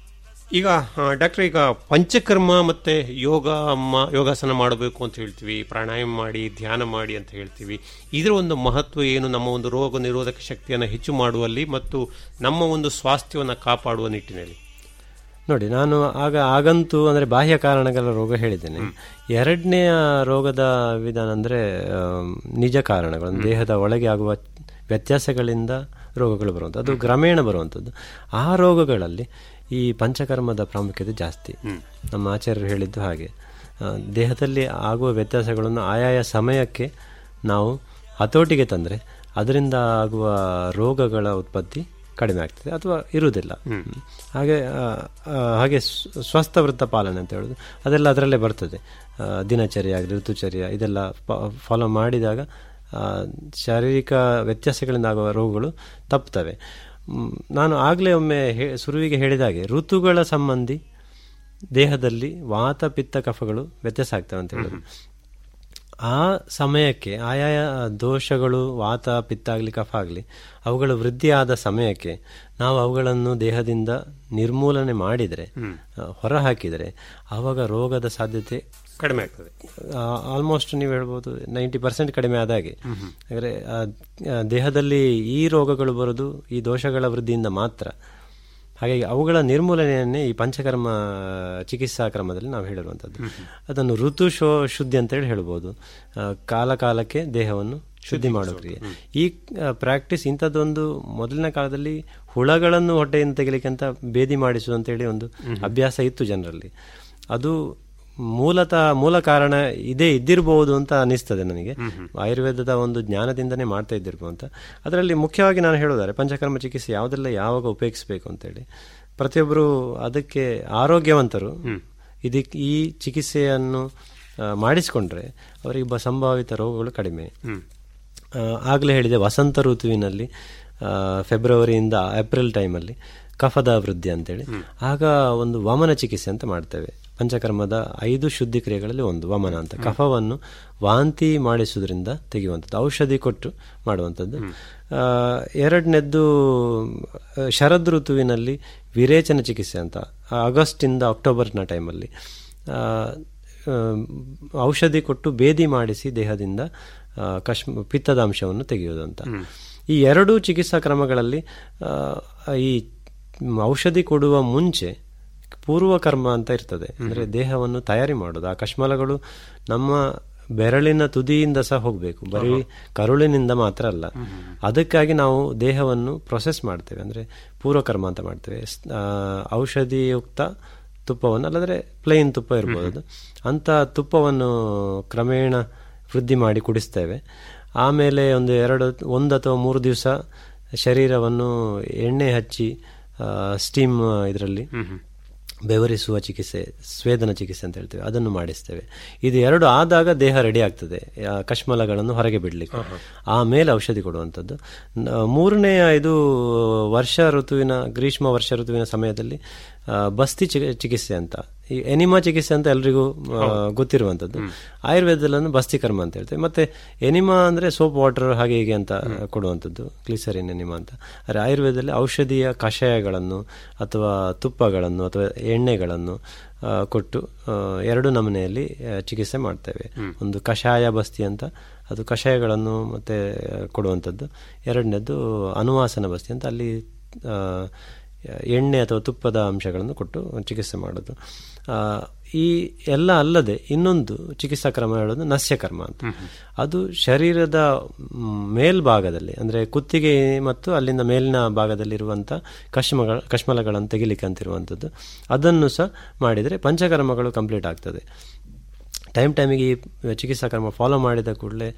ಈಗ ಡಾಕ್ಟರ್ ಈಗ ಪಂಚಕರ್ಮ ಮತ್ತೆ ಯೋಗ ಮ- ಯೋಗಾಸನ ಮಾಡಬೇಕು ಅಂತ ಹೇಳ್ತೀವಿ ಪ್ರಾಣಾಯಾಮ ಮಾಡಿ ಧ್ಯಾನ ಮಾಡಿ ಅಂತ ಹೇಳ್ತೀವಿ ಇದರ ಒಂದು ಮಹತ್ವ ಏನು ನಮ್ಮ ಒಂದು ರೋಗ ನಿರೋಧಕ ಶಕ್ತಿಯನ್ನು ಹೆಚ್ಚು ಮಾಡುವಲ್ಲಿ ಮತ್ತು ನಮ್ಮ ಒಂದು ಸ್ವಾಸ್ಥ್ಯವನ್ನು ಕಾಪಾಡುವ ನಿಟ್ಟಿನಲ್ಲಿ ನೋಡಿ ನಾನು ಆಗ ಆಗಂತೂ ಅಂದ್ರೆ ಬಾಹ್ಯ ಕಾರಣಗಳ ರೋಗ ಹೇಳಿದ್ದೇನೆ ಎರಡನೆಯ ರೋಗದ ವಿಧಾನ ಅಂದ್ರೆ ಆಮ್, ನಿಜ ಕಾರಣಗಳು ಅಂದ್ರೆ ದೇಹದ ಒಳಗೆ ಆಗುವ ವ್ಯತ್ಯಾಸಗಳಿಂದ ರೋಗಗಳು ಬರುವಂಥದ್ದು ಅದು ಕ್ರಮೇಣ ಬರುವಂಥದ್ದು ಆ ರೋಗಗಳಲ್ಲಿ ಈ ಪಂಚಕರ್ಮದ ಪ್ರಾಮುಖ್ಯತೆ ಜಾಸ್ತಿ ನಮ್ಮ ಆಚಾರ್ಯರು ಹೇಳಿದ್ದು ಹಾಗೆ ಆ, ದೇಹದಲ್ಲಿ ಆಗುವ ವ್ಯತ್ಯಾಸಗಳನ್ನು ಆಯಾಯ ಸಮಯಕ್ಕೆ ನಾವು ಹತೋಟಿಗೆ ತಂದರೆ ಅದರಿಂದ ಆಗುವ ರೋಗಗಳ ಉತ್ಪತ್ತಿ ಕಡಿಮೆ ಆಗ್ತದೆ ಅಥವಾ ಇರುವುದಿಲ್ಲ ಹ್ಮ್. ಹಾಗೆ ಆ, ಆ, ಹಾಗೆ ಸ್ವ- ಸ್ವಸ್ಥ ವೃತ್ತ ಪಾಲನೆ ಅಂತ ಹೇಳೋದು ಅದೆಲ್ಲ ಅದರಲ್ಲೇ ಬರ್ತದೆ ಆ, ದಿನಚರ್ಯ ಆಗಲಿ ಋತುಚರ್ಯ ಇದೆಲ್ಲ ಫಾಲೋ ಮಾಡಿದಾಗ ಆ, ಶಾರೀರಿಕ ವ್ಯತ್ಯಾಸಗಳಿಂದ ಆಗುವ ರೋಗಗಳು ತಪ್ಪುತ್ತವೆ ಮ್, ನಾನು ಆಗಲೇ ಒಮ್ಮೆ ಹೇ- ಶುರುವಿಗೆ ಹೇಳಿದ ಹಾಗೆ ಋತುಗಳ ಸಂಬಂಧಿ ದೇಹದಲ್ಲಿ ವಾತ ಪಿತ್ತ ಕಫಗಳು ವ್ಯತ್ಯಾಸ ಆಗ್ತವೆ ಅಂತ ಹೇಳೋದು ಆ ಸಮಯಕ್ಕೆ ಆಯಾಯ ದೋಷಗಳು ವಾತ ಪಿತ್ತ ಆಗಲಿ ಕಫ ಆಗಲಿ ಅವುಗಳು ವೃದ್ಧಿಯಾದ ಸಮಯಕ್ಕೆ ನಾವು ಅವುಗಳನ್ನು ದೇಹದಿಂದ ನಿರ್ಮೂಲನೆ ಮಾಡಿದರೆ ಹೊರ ಹಾಕಿದರೆ ಆವಾಗ ರೋಗದ ಸಾಧ್ಯತೆ ಕಡಿಮೆ ಆಗ್ತದೆ ಆಲ್ಮೋಸ್ಟ್ ನೀವು ಹೇಳ್ಬೋದು ನೈಂಟಿ ಪರ್ಸೆಂಟ್ ಕಡಿಮೆ ಆದ ಹಾಗೆ ಅಂದರೆ ಆ, ಆ, ದೇಹದಲ್ಲಿ ಈ ರೋಗಗಳು ಬರೋದು ಈ ದೋಷಗಳ ವೃದ್ಧಿಯಿಂದ ಮಾತ್ರ ಹಾಗಾಗಿ ಅವುಗಳ ನಿರ್ಮೂಲನೆಯನ್ನೇ ಈ ಪಂಚಕರ್ಮ ಚಿಕಿತ್ಸಾ ಕ್ರಮದಲ್ಲಿ ನಾವು ಹೇಳಿರುವಂಥದ್ದು ಅದನ್ನು ಋತು ಶೋ ಶುದ್ಧಿ ಅಂತೇಳಿ ಹೇಳ್ಬೋದು ಆ, ಕಾಲ ಕಾಲಕ್ಕೆ ದೇಹವನ್ನು ಶುದ್ಧಿ ಮಾಡೋ ಕ್ರಿಯೆ ಈ ಪ್ರಾಕ್ಟೀಸ್ ಇಂಥದ್ದೊಂದು ಮೊದಲಿನ ಕಾಲದಲ್ಲಿ ಹುಳಗಳನ್ನು ಹೊಟ್ಟೆಯಿಂದ ತೆಗಿಲಿಕ್ಕೆ ಅಂತ ಬೇದಿ ಮಾಡಿಸುವುದು ಅಂತೇಳಿ ಒಂದು ಅಭ್ಯಾಸ ಇತ್ತು ಜನರಲ್ಲಿ ಅದು ಮೂಲತಃ ಮೂಲ ಕಾರಣ ಇದೇ ಇದ್ದಿರಬಹುದು ಅಂತ ಅನಿಸ್ತದೆ ನನಗೆ ಆಯುರ್ವೇದದ ಒಂದು ಜ್ಞಾನದಿಂದನೇ ಮಾಡ್ತಾ ಇದ್ದಿರ್ಬೋದು ಅಂತ ಅದರಲ್ಲಿ ಮುಖ್ಯವಾಗಿ ನಾನು ಹೇಳೋದಾರೆ ಪಂಚಕರ್ಮ ಚಿಕಿತ್ಸೆ ಯಾವುದೆಲ್ಲ ಯಾವಾಗ ಉಪಯೋಗಿಸಬೇಕು ಅಂತೇಳಿ ಪ್ರತಿಯೊಬ್ಬರು ಅದಕ್ಕೆ ಆರೋಗ್ಯವಂತರು ಇದಕ್ಕೆ ಈ ಚಿಕಿತ್ಸೆಯನ್ನು ಆ, ಮಾಡಿಸಿಕೊಂಡ್ರೆ ಅವರಿಗೆ ಬ ಸಂಭಾವಿತ ರೋಗಗಳು ಕಡಿಮೆ ಆ, ಆಗಲೇ ಹೇಳಿದೆ ವಸಂತ ಋತುವಿನಲ್ಲಿ ಆ, ಫೆಬ್ರವರಿಯಿಂದ ಏಪ್ರಿಲ್ ಟೈಮಲ್ಲಿ ಕಫದ ವೃದ್ಧಿ ಅಂತೇಳಿ ಆಗ ಒಂದು ವಮನ ಚಿಕಿತ್ಸೆ ಅಂತ ಮಾಡ್ತೇವೆ ಪಂಚಕರ್ಮದ ಐದು ಶುದ್ಧಿ ಕ್ರಿಯೆಗಳಲ್ಲಿ ಒಂದು ವಮನ ಅಂತ ಕಫವನ್ನು ವಾಂತಿ ಮಾಡಿಸುವುದರಿಂದ ತೆಗೆಯುವಂಥದ್ದು ಔಷಧಿ ಕೊಟ್ಟು ಮಾಡುವಂಥದ್ದು ಆ, ಎರಡನೇದ್ದು ಆ, ಶರದ್ ಋತುವಿನಲ್ಲಿ ವಿರೇಚನ ಚಿಕಿತ್ಸೆ ಅಂತ ಆಗಸ್ಟಿಂದ ಅಕ್ಟೋಬರ್ನ ಟೈಮಲ್ಲಿ ಆ, ಆ, ಔಷಧಿ ಕೊಟ್ಟು ಬೇದಿ ಮಾಡಿಸಿ ದೇಹದಿಂದ ಆ, ಕಶ್ಮ ಪಿತ್ತದ ಅಂಶವನ್ನು ತೆಗೆಯುವುದು ಅಂತ ಈ ಎರಡೂ ಚಿಕಿತ್ಸಾ ಕ್ರಮಗಳಲ್ಲಿ ಆ, ಈ ಔಷಧಿ ಕೊಡುವ ಮುಂಚೆ ಪೂರ್ವ ಕರ್ಮ ಅಂತ ಇರ್ತದೆ ಅಂದ್ರೆ ದೇಹವನ್ನು ತಯಾರಿ ಮಾಡೋದು ಆ ಕಶ್ಮಲಗಳು ನಮ್ಮ ಬೆರಳಿನ ತುದಿಯಿಂದ ಸಹ ಹೋಗಬೇಕು ಬರೀ ಕರುಳಿನಿಂದ ಮಾತ್ರ ಅಲ್ಲ ಅದಕ್ಕಾಗಿ ನಾವು ದೇಹವನ್ನು ಪ್ರೊಸೆಸ್ ಮಾಡ್ತೇವೆ ಅಂದ್ರೆ ಪೂರ್ವಕರ್ಮ ಅಂತ ಮಾಡ್ತೇವೆ ಸ್- ಆ, ಔಷಧಿಯುಕ್ತ ತುಪ್ಪವನ್ನು ಅಲ್ಲದ್ರೆ ಪ್ಲೇನ್ ತುಪ್ಪ ಇರ್ಬೋದು ಅದು. ಅಂತ ತುಪ್ಪವನ್ನು ಕ್ರಮೇಣ ವೃದ್ಧಿ ಮಾಡಿ ಕುಡಿಸ್ತೇವೆ ಆಮೇಲೆ ಒಂದು ಎರಡು ಒಂದು ಅಥವಾ ಮೂರು ದಿವಸ ಶರೀರವನ್ನು ಎಣ್ಣೆ ಹಚ್ಚಿ ಸ್ಟೀಮ್ ಇದರಲ್ಲಿ ಬೆವರಿಸುವ ಚಿಕಿತ್ಸೆ ಸ್ವೇದನ ಚಿಕಿತ್ಸೆ ಅಂತ ಹೇಳ್ತೇವೆ ಅದನ್ನು ಮಾಡಿಸ್ತೇವೆ ಇದು ಎರಡು ಆದಾಗ ದೇಹ ರೆಡಿ ಆಗ್ತದೆ ಆ ಕಶ್ಮಲಗಳನ್ನು ಹೊರಗೆ ಬಿಡಲಿಕ್ಕೆ ಆಮೇಲೆ ಔಷಧಿ ಕೊಡುವಂಥದ್ದು ನ- ಮೂರನೆಯ ಇದು ವರ್ಷ ಋತುವಿನ ಗ್ರೀಷ್ಮ ವರ್ಷ ಋತುವಿನ ಸಮಯದಲ್ಲಿ ಆ, ಬಸ್ತಿ ಚಿ- ಚಿಕಿತ್ಸೆ ಅಂತ ಈ ಎನಿಮಾ ಚಿಕಿತ್ಸೆ ಅಂತ ಎಲ್ರಿಗೂ ಆ, ಗೊತ್ತಿರುವಂಥದ್ದು ಆಯುರ್ವೇದದಲ್ಲಿ ಬಸ್ತಿ ಕರ್ಮ ಅಂತ ಹೇಳ್ತೇವೆ ಮತ್ತೆ ಎನಿಮಾ ಅಂದ್ರೆ ಸೋಪ್ ವಾಟರ್ ಹಾಗೆ ಹೀಗೆ ಅಂತ ಕೊಡುವಂಥದ್ದು ಗ್ಲಿಸರಿನ್ ಎನಿಮಾ ಅಂತ ಆದರೆ ಆಯುರ್ವೇದದಲ್ಲಿ ಔಷಧೀಯ ಕಷಾಯಗಳನ್ನು ಅಥವಾ ತುಪ್ಪಗಳನ್ನು ಅಥವಾ ಎಣ್ಣೆಗಳನ್ನು ಆ, ಕೊಟ್ಟು ಆ, ಎರಡು ನಮೂನೆಯಲ್ಲಿ ಆ, ಚಿಕಿತ್ಸೆ ಮಾಡ್ತೇವೆ ಒಂದು ಕಷಾಯ ಬಸ್ತಿ ಅಂತ ಅದು ಕಷಾಯಗಳನ್ನು ಮತ್ತೆ ಆ, ಕೊಡುವಂಥದ್ದು ಎರಡನೇದ್ದು ಅನುವಾಸನ ಬಸ್ತಿ ಅಂತ ಅಲ್ಲಿ ಆ, ಎಣ್ಣೆ ಅಥವಾ ತುಪ್ಪದ ಅಂಶಗಳನ್ನು ಕೊಟ್ಟು ಚಿಕಿತ್ಸೆ ಮಾಡೋದು ಆ, ಈ ಎಲ್ಲ ಅಲ್ಲದೆ ಇನ್ನೊಂದು ಚಿಕಿತ್ಸಾ ಕ್ರಮ ಹೇಳೋದು ನಸ್ಯಕರ್ಮ ಅಂತ ಅದು ಶರೀರದ ಮ್, ಮೇಲ್ಭಾಗದಲ್ಲಿ ಅಂದ್ರೆ ಕುತ್ತಿಗೆ ಮತ್ತು ಅಲ್ಲಿಂದ ಮೇಲಿನ ಭಾಗದಲ್ಲಿರುವಂಥ ಕಶ್ಮಗಳ ಕಶ್ಮಲಗಳನ್ನು ತೆಗಿಲಿಕ್ಕೆ ಅಂತಿರುವಂಥದ್ದು ಅದನ್ನು ಸಹ ಮಾಡಿದರೆ ಪಂಚಕರ್ಮಗಳು ಕಂಪ್ಲೀಟ್ ಆಗ್ತದೆ ಟೈಮ್ ಟೈಮಿಗೆ ಈ ಚಿಕಿತ್ಸಾ ಕ್ರಮ ಫಾಲೋ ಮಾಡಿದ ಕೂಡಲೇ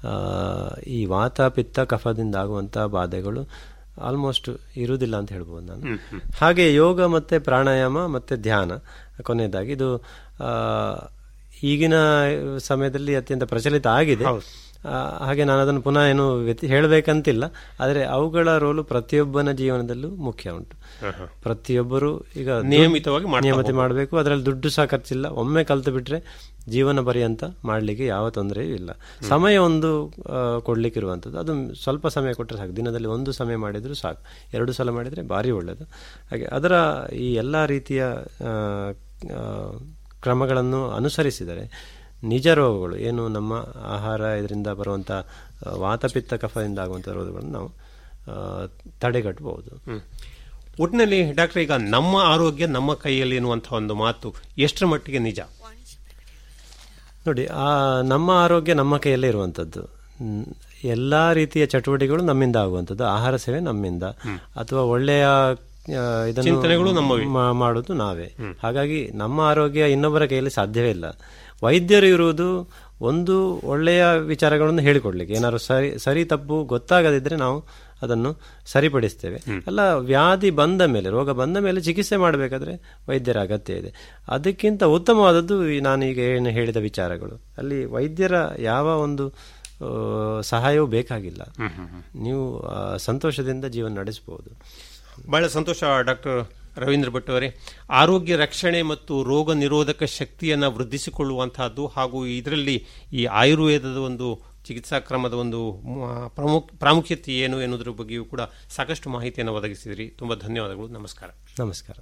ಈ ವಾತ ಪಿತ್ತ ಕಫದಿಂದ ಆಗುವಂಥ ಬಾಧೆಗಳು ಆಲ್ಮೋಸ್ಟ್ ಇರುವುದಿಲ್ಲ ಅಂತ ಹೇಳ್ಬೋದು ನಾನು ಹಾಗೆ ಯೋಗ ಮತ್ತೆ ಪ್ರಾಣಾಯಾಮ ಮತ್ತೆ ಧ್ಯಾನ ಕೊನೆಯದಾಗಿ ಇದು ಆ, ಈಗಿನ ಸಮಯದಲ್ಲಿ ಅತ್ಯಂತ ಪ್ರಚಲಿತ ಆಗಿದೆ ಆ, ಹಾಗೆ ನಾನು ಅದನ್ನು ಪುನಃ ಏನು ವ್ಯತಿ- ಹೇಳಬೇಕಂತಿಲ್ಲ ಆದರೆ ಅವುಗಳ ರೋಲು ಪ್ರತಿಯೊಬ್ಬನ ಜೀವನದಲ್ಲೂ ಮುಖ್ಯ ಉಂಟು ಪ್ರತಿಯೊಬ್ಬರು ಈಗ ದುಡ್- ನಿಯಮಿತವಾಗಿ ಮಾಡ್ತಾ ನಿಯಮಿತ ಮಾಡಬೇಕು ಅದರಲ್ಲಿ ದುಡ್ಡು ಸಹ ಖರ್ಚಿಲ್ಲ ಒಮ್ಮೆ ಕಲ್ತು ಬಿಟ್ರೆ ಜೀವನ ಪರ್ಯಂತ ಮಾಡಲಿಕ್ಕೆ ಯಾವ ತೊಂದರೆಯೂ ಇಲ್ಲ ಸಮಯ ಒಂದು ಆ, ಕೊಡ್ಲಿಕ್ಕೆ ಇರುವಂಥದ್ದು ಅದು ಸ್ವಲ್ಪ ಸಮಯ ಕೊಟ್ಟರೆ ಸಾಕು ದಿನದಲ್ಲಿ ಒಂದು ಸಮಯ ಮಾಡಿದ್ರು ಸಾಕು ಎರಡು ಸಲ ಮಾಡಿದರೆ ಭಾರಿ ಒಳ್ಳೆಯದು ಹಾಗೆ ಅದರ ಈ ಎಲ್ಲ ರೀತಿಯ ಆ, ಆ, ಕ್ರಮಗಳನ್ನು ಅನುಸರಿಸಿದರೆ ನಿಜ ರೋಗಗಳು ಏನು ನಮ್ಮ ಆಹಾರ ಇದರಿಂದ ಬರುವಂಥ ಆ, ವಾತಪಿತ್ತ ಕಫದಿಂದ ಆಗುವಂಥ ರೋಗಗಳನ್ನು ನಾವು ಆ, ತಡೆಗಟ್ಟಬಹುದು ಹ್ಮ್. ಒಟ್ಟಿನಲ್ಲಿ ಡಾಕ್ಟರ್ ಈಗ ನಮ್ಮ ಆರೋಗ್ಯ ನಮ್ಮ ಕೈಯಲ್ಲಿ ಎನ್ನುವಂತಹ ಒಂದು ಮಾತು ಎಷ್ಟರ ಮಟ್ಟಿಗೆ ನಿಜ ನೋಡಿ ಆ ನಮ್ಮ ಆರೋಗ್ಯ ನಮ್ಮ ಕೈಯಲ್ಲೇ ಇರುವಂಥದ್ದು ಹ್ಮ್, ಎಲ್ಲಾ ರೀತಿಯ ಚಟುವಟಿಕೆಗಳು ನಮ್ಮಿಂದ ಆಗುವಂಥದ್ದು ಆಹಾರ ಸೇವೆ ನಮ್ಮಿಂದ ಅಥವಾ ಒಳ್ಳೆಯ ಆ, ಇದನ್ನು ಚಿಂತನೆಗಳು ನಮ್ಮವೇ. ಮಾ- ಮಾಡೋದು ನಾವೇ ಹಾಗಾಗಿ ನಮ್ಮ ಆರೋಗ್ಯ ಇನ್ನೊಬ್ಬರ ಕೈಯಲ್ಲಿ ಸಾಧ್ಯವೇ ಇಲ್ಲ ವೈದ್ಯರು ಇರುವುದು ಒಂದು ಒಳ್ಳೆಯ ವಿಚಾರಗಳನ್ನು ಹೇಳಿಕೊಡ್ಲಿಕ್ಕೆ ಏನಾದ್ರು ಸರಿ ಸರಿ ತಪ್ಪು ಗೊತ್ತಾಗದಿದ್ರೆ ನಾವು ಅದನ್ನು ಸರಿಪಡಿಸ್ತೇವೆ ಅಲ್ಲ ವ್ಯಾಧಿ ಬಂದ ಮೇಲೆ ರೋಗ ಬಂದ ಮೇಲೆ ಚಿಕಿತ್ಸೆ ಮಾಡಬೇಕಾದ್ರೆ ವೈದ್ಯರ ಅಗತ್ಯ ಇದೆ ಅದಕ್ಕಿಂತ ಉತ್ತಮವಾದದ್ದು ಈ ನಾನು ಈಗ ಏನು ಹೇಳಿದ ವಿಚಾರಗಳು ಅಲ್ಲಿ ವೈದ್ಯರ ಯಾವ ಒಂದು ಆ, ಸಹಾಯವೂ ಬೇಕಾಗಿಲ್ಲ ನೀವು ಆ, ಸಂತೋಷದಿಂದ ಜೀವನ ನಡೆಸಬಹುದು ಬಹಳ ಸಂತೋಷ ಡಾಕ್ಟರ್ ರವೀಂದ್ರ ಭಟ್ ಅವರೇ ಆರೋಗ್ಯ ರಕ್ಷಣೆ ಮತ್ತು ರೋಗ ನಿರೋಧಕ ಶಕ್ತಿಯನ್ನು ವೃದ್ಧಿಸಿಕೊಳ್ಳುವಂತಹದ್ದು ಹಾಗೂ ಇದರಲ್ಲಿ ಈ ಆಯುರ್ವೇದದ ಒಂದು ಚಿಕಿತ್ಸಾ ಕ್ರಮದ ಒಂದು ಮ- ಪ್ರಮುಖ ಪ್ರಾಮುಖ್ಯತೆ ಏನು ಎನ್ನುವುದರ ಬಗ್ಗೆಯೂ ಕೂಡ ಸಾಕಷ್ಟು ಮಾಹಿತಿಯನ್ನು ಒದಗಿಸಿದಿರಿ ತುಂಬಾ ಧನ್ಯವಾದಗಳು ನಮಸ್ಕಾರ ನಮಸ್ಕಾರ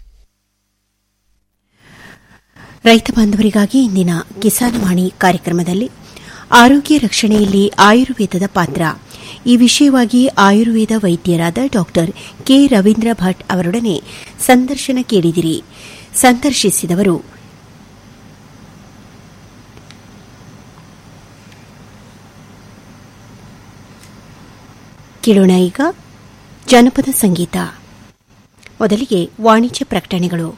ರೈತ ಬಾಂಧವರಿಗಾಗಿ ಇಂದಿನ ಕಿಸಾನವಾಣಿ ಕಾರ್ಯಕ್ರಮದಲ್ಲಿ ಆರೋಗ್ಯ ರಕ್ಷಣೆಯಲ್ಲಿ ಆಯುರ್ವೇದದ ಪಾತ್ರ ಈ ವಿಷಯವಾಗಿ ಆಯುರ್ವೇದ ವೈದ್ಯರಾದ ಡಾಕ್ಟರ್ ಕೆ ರವೀಂದ್ರ ಭಟ್ ಅವರೊಡನೆ ಸಂದರ್ಶನ ಕೇಳಿದಿರಿ ಸಂದರ್ಶಿಸಿದವರು ಕೇಳೋಣ ಈಗ ಜನಪದ ಸಂಗೀತ ಮೊದಲಿಗೆ ವಾಣಿಜ್ಯ ಪ್ರಕಟಣೆಗಳು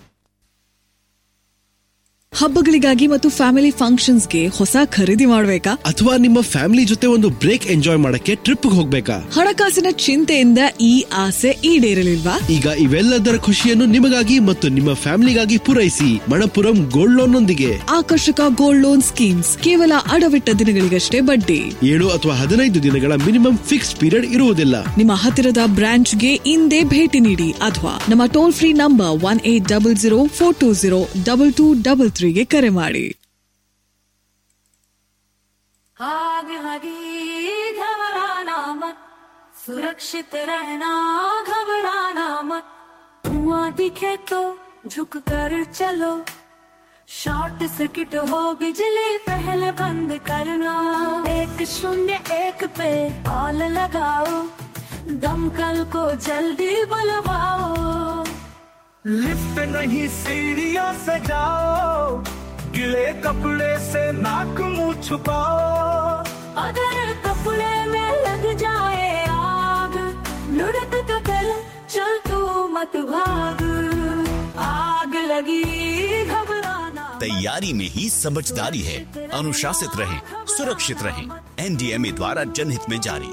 ಹಬ್ಬಗಳಿಗಾಗಿ ಮತ್ತು ಫ್ಯಾಮಿಲಿ ಫಂಕ್ಷನ್ಸ್ಗೆ ಹೊಸ ಖರೀದಿ ಮಾಡಬೇಕಾ ಅಥವಾ ನಿಮ್ಮ ಫ್ಯಾಮಿಲಿ ಜೊತೆ ಒಂದು ಬ್ರೇಕ್ ಎಂಜಾಯ್ ಮಾಡಕ್ಕೆ ಟ್ರಿಪ್ ಹೋಗ್ಬೇಕಾ ಹಣಕಾಸಿನ ಚಿಂತೆಯಿಂದ ಈ ಆಸೆ ಈಡೇರಲಿಲ್ವಾ ಈಗ ಇವೆಲ್ಲದರ ಖುಷಿಯನ್ನು ನಿಮಗಾಗಿ ಮತ್ತು ನಿಮ್ಮ ಫ್ಯಾಮಿಲಿಗಾಗಿ ಪೂರೈಸಿ ಮಣಪುರಂ ಗೋಲ್ಡ್ ಲೋನ್ ನೊಂದಿಗೆ ಆಕರ್ಷಕ ಗೋಲ್ಡ್ ಲೋನ್ ಸ್ಕೀಮ್ಸ್ ಕೇವಲ ಅಡವಿಟ್ಟ ದಿನಗಳಿಗಷ್ಟೇ ಬಡ್ಡಿ ಏಳು ಅಥವಾ ಹದಿನೈದು ದಿನಗಳ ಮಿನಿಮಮ್ ಫಿಕ್ಸ್ ಪೀರಿಯಡ್ ಇರುವುದಿಲ್ಲ ನಿಮ್ಮ ಹತ್ತಿರದ ಬ್ರಾಂಚ್ಗೆ ಇಂದೇ ಭೇಟಿ ನೀಡಿ ಅಥವಾ ನಮ್ಮ toll free number one eight double zero four two zero double two double ತ್ರೀಗೆ ಕರೆ ಮಾಡಿ आग लगी घबराना मत सुरक्षित रहना घबराना मत धुआं दिखे तो झुक कर चलो शॉर्ट सर्किट हो बिजली पहले बंद करना एक शून्य एक पे कॉल लगाओ दमकल को जल्दी बुलवाओ लिफ्ट नहीं सीढ़ियों से जाओ गिले कपड़े से नाक मुंह छुपाओ अगर कपड़े में लग जाए आग लुढ़क तो कर चल तू मत भाग आग लगी घबराना तैयारी में ही समझदारी है अनुशासित रहें सुरक्षित रहें एनडीएमए द्वारा जनहित में जारी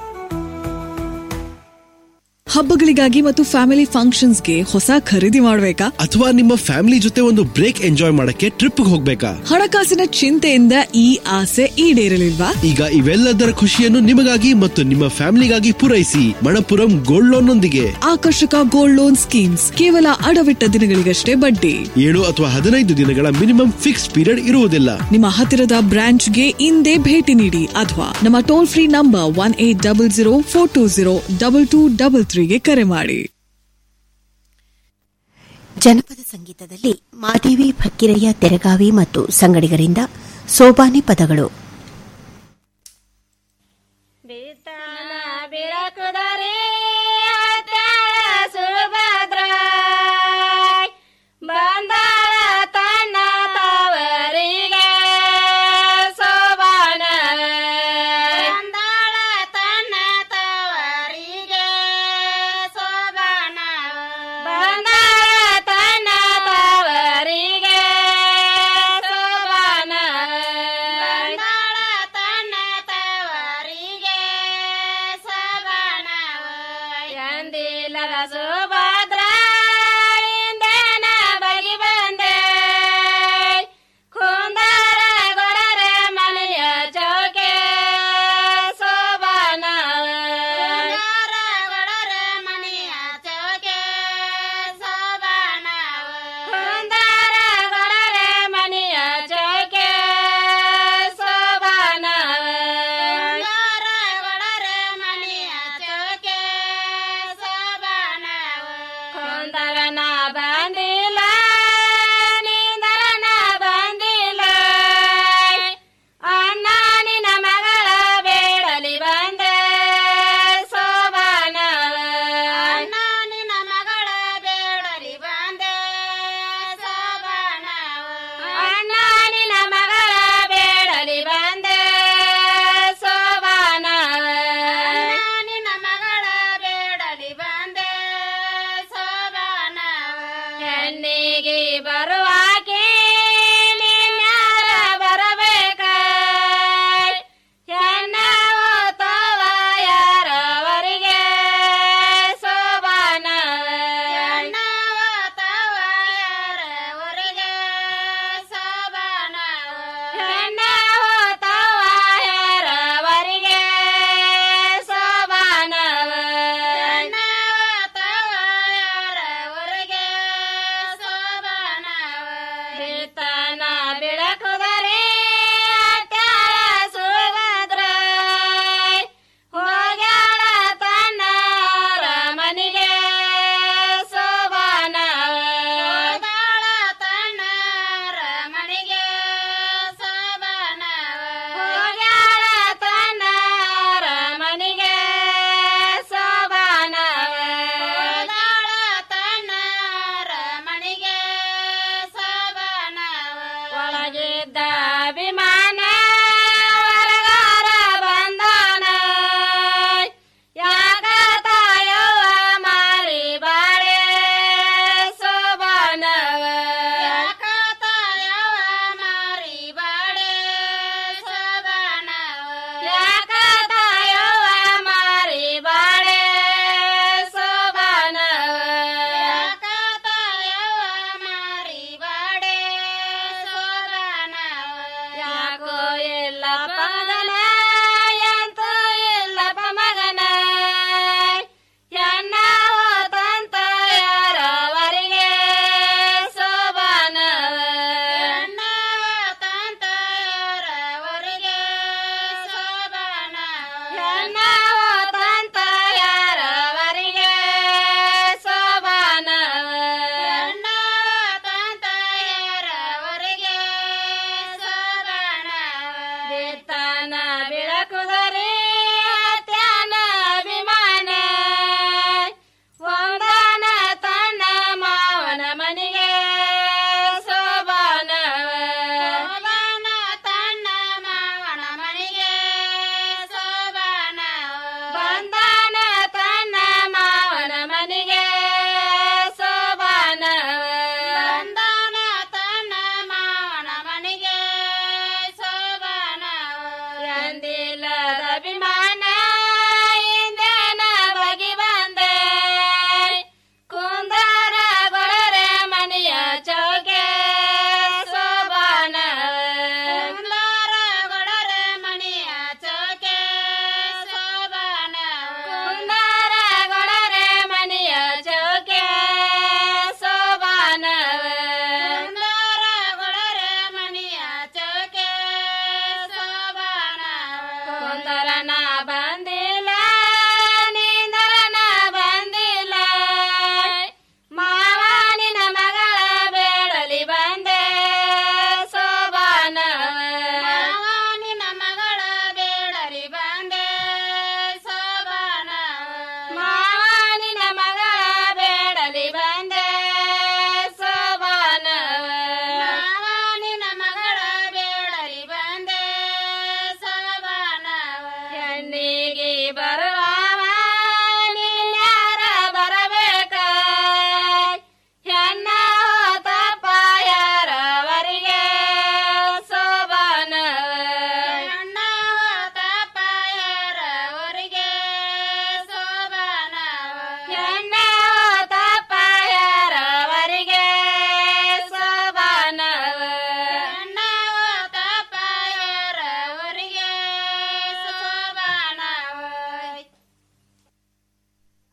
ಹಬ್ಬಗಳಿಗಾಗಿ ಮತ್ತು ಫ್ಯಾಮಿಲಿ ಫಂಕ್ಷನ್ಸ್ಗೆ ಹೊಸ ಖರೀದಿ ಮಾಡಬೇಕಾ ಅಥವಾ ನಿಮ್ಮ ಫ್ಯಾಮಿಲಿ ಜೊತೆ ಒಂದು ಬ್ರೇಕ್ ಎಂಜಾಯ್ ಮಾಡಕ್ಕೆ ಟ್ರಿಪ್ ಹೋಗ್ಬೇಕಾ ಹಣಕಾಸಿನ ಚಿಂತೆಯಿಂದ ಈ ಆಸೆ ಈಡೇರಲಿಲ್ವಾ ಈಗ ಇವೆಲ್ಲದರ ಖುಷಿಯನ್ನು ನಿಮಗಾಗಿ ಮತ್ತು ನಿಮ್ಮ ಫ್ಯಾಮಿಲಿಗಾಗಿ ಪೂರೈಸಿ ಮಣಪುರಂ ಗೋಲ್ಡ್ ಲೋನ್ ನೊಂದಿಗೆ ಆಕರ್ಷಕ ಗೋಲ್ಡ್ ಲೋನ್ ಸ್ಕೀಮ್ಸ್ ಕೇವಲ ಅಡವಿಟ್ಟ ದಿನಗಳಿಗಷ್ಟೇ ಬಡ್ಡಿ ಏಳು ಅಥವಾ ಹದಿನೈದು ದಿನಗಳ ಮಿನಿಮಮ್ ಫಿಕ್ಸ್ ಪೀರಿಯಡ್ ಇರುವುದಿಲ್ಲ ನಿಮ್ಮ ಹತ್ತಿರದ ಬ್ರಾಂಚ್ಗೆ ಇಂದೇ ಭೇಟಿ ನೀಡಿ ಅಥವಾ ನಮ್ಮ toll free number one eight double zero four two zero double two double ತ್ರೀಗೆ ಕರೆ ಮಾಡಿ ಜನಪದ ಸಂಗೀತದಲ್ಲಿ ಮಾದೇವಿ ಫಕ್ಕಿರಯ್ಯ ತೆರಗಾವಿ ಮತ್ತು ಸಂಗಡಿಗರಿಂದ ಸೋಬಾನೆ ಪದಗಳು ಬಿಳಕುದರೆ ಸುಭದ್ರ ಬಂದಾಳ ತನ್ನ ತವರಿಗೆ ಸೋಬಾನ ಬಂದಾಳ ತನ್ನ ತವರಿಗೆ ಸೋಬಾನ ಬಂದಾಳ ತನ್ನ ತವರಿಗೆ ಸೋಬಾನ ಬಂದಾಳ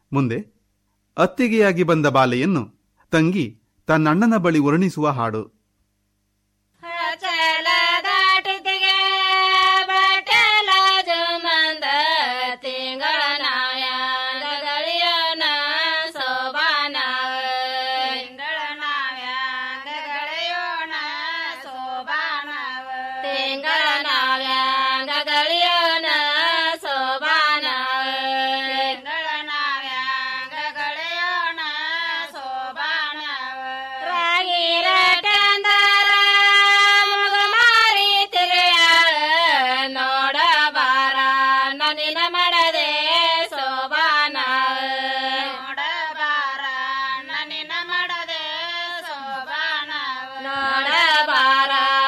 ಮುಂದೆ ಅತ್ತಿಗೆಯಾಗಿ ಬಂದ ಬಾಲೆಯನ್ನು ತಂಗಿ ತನ್ನಣ್ಣನ ಬಳಿ ವರ್ಣಿಸುವ ಹಾಡು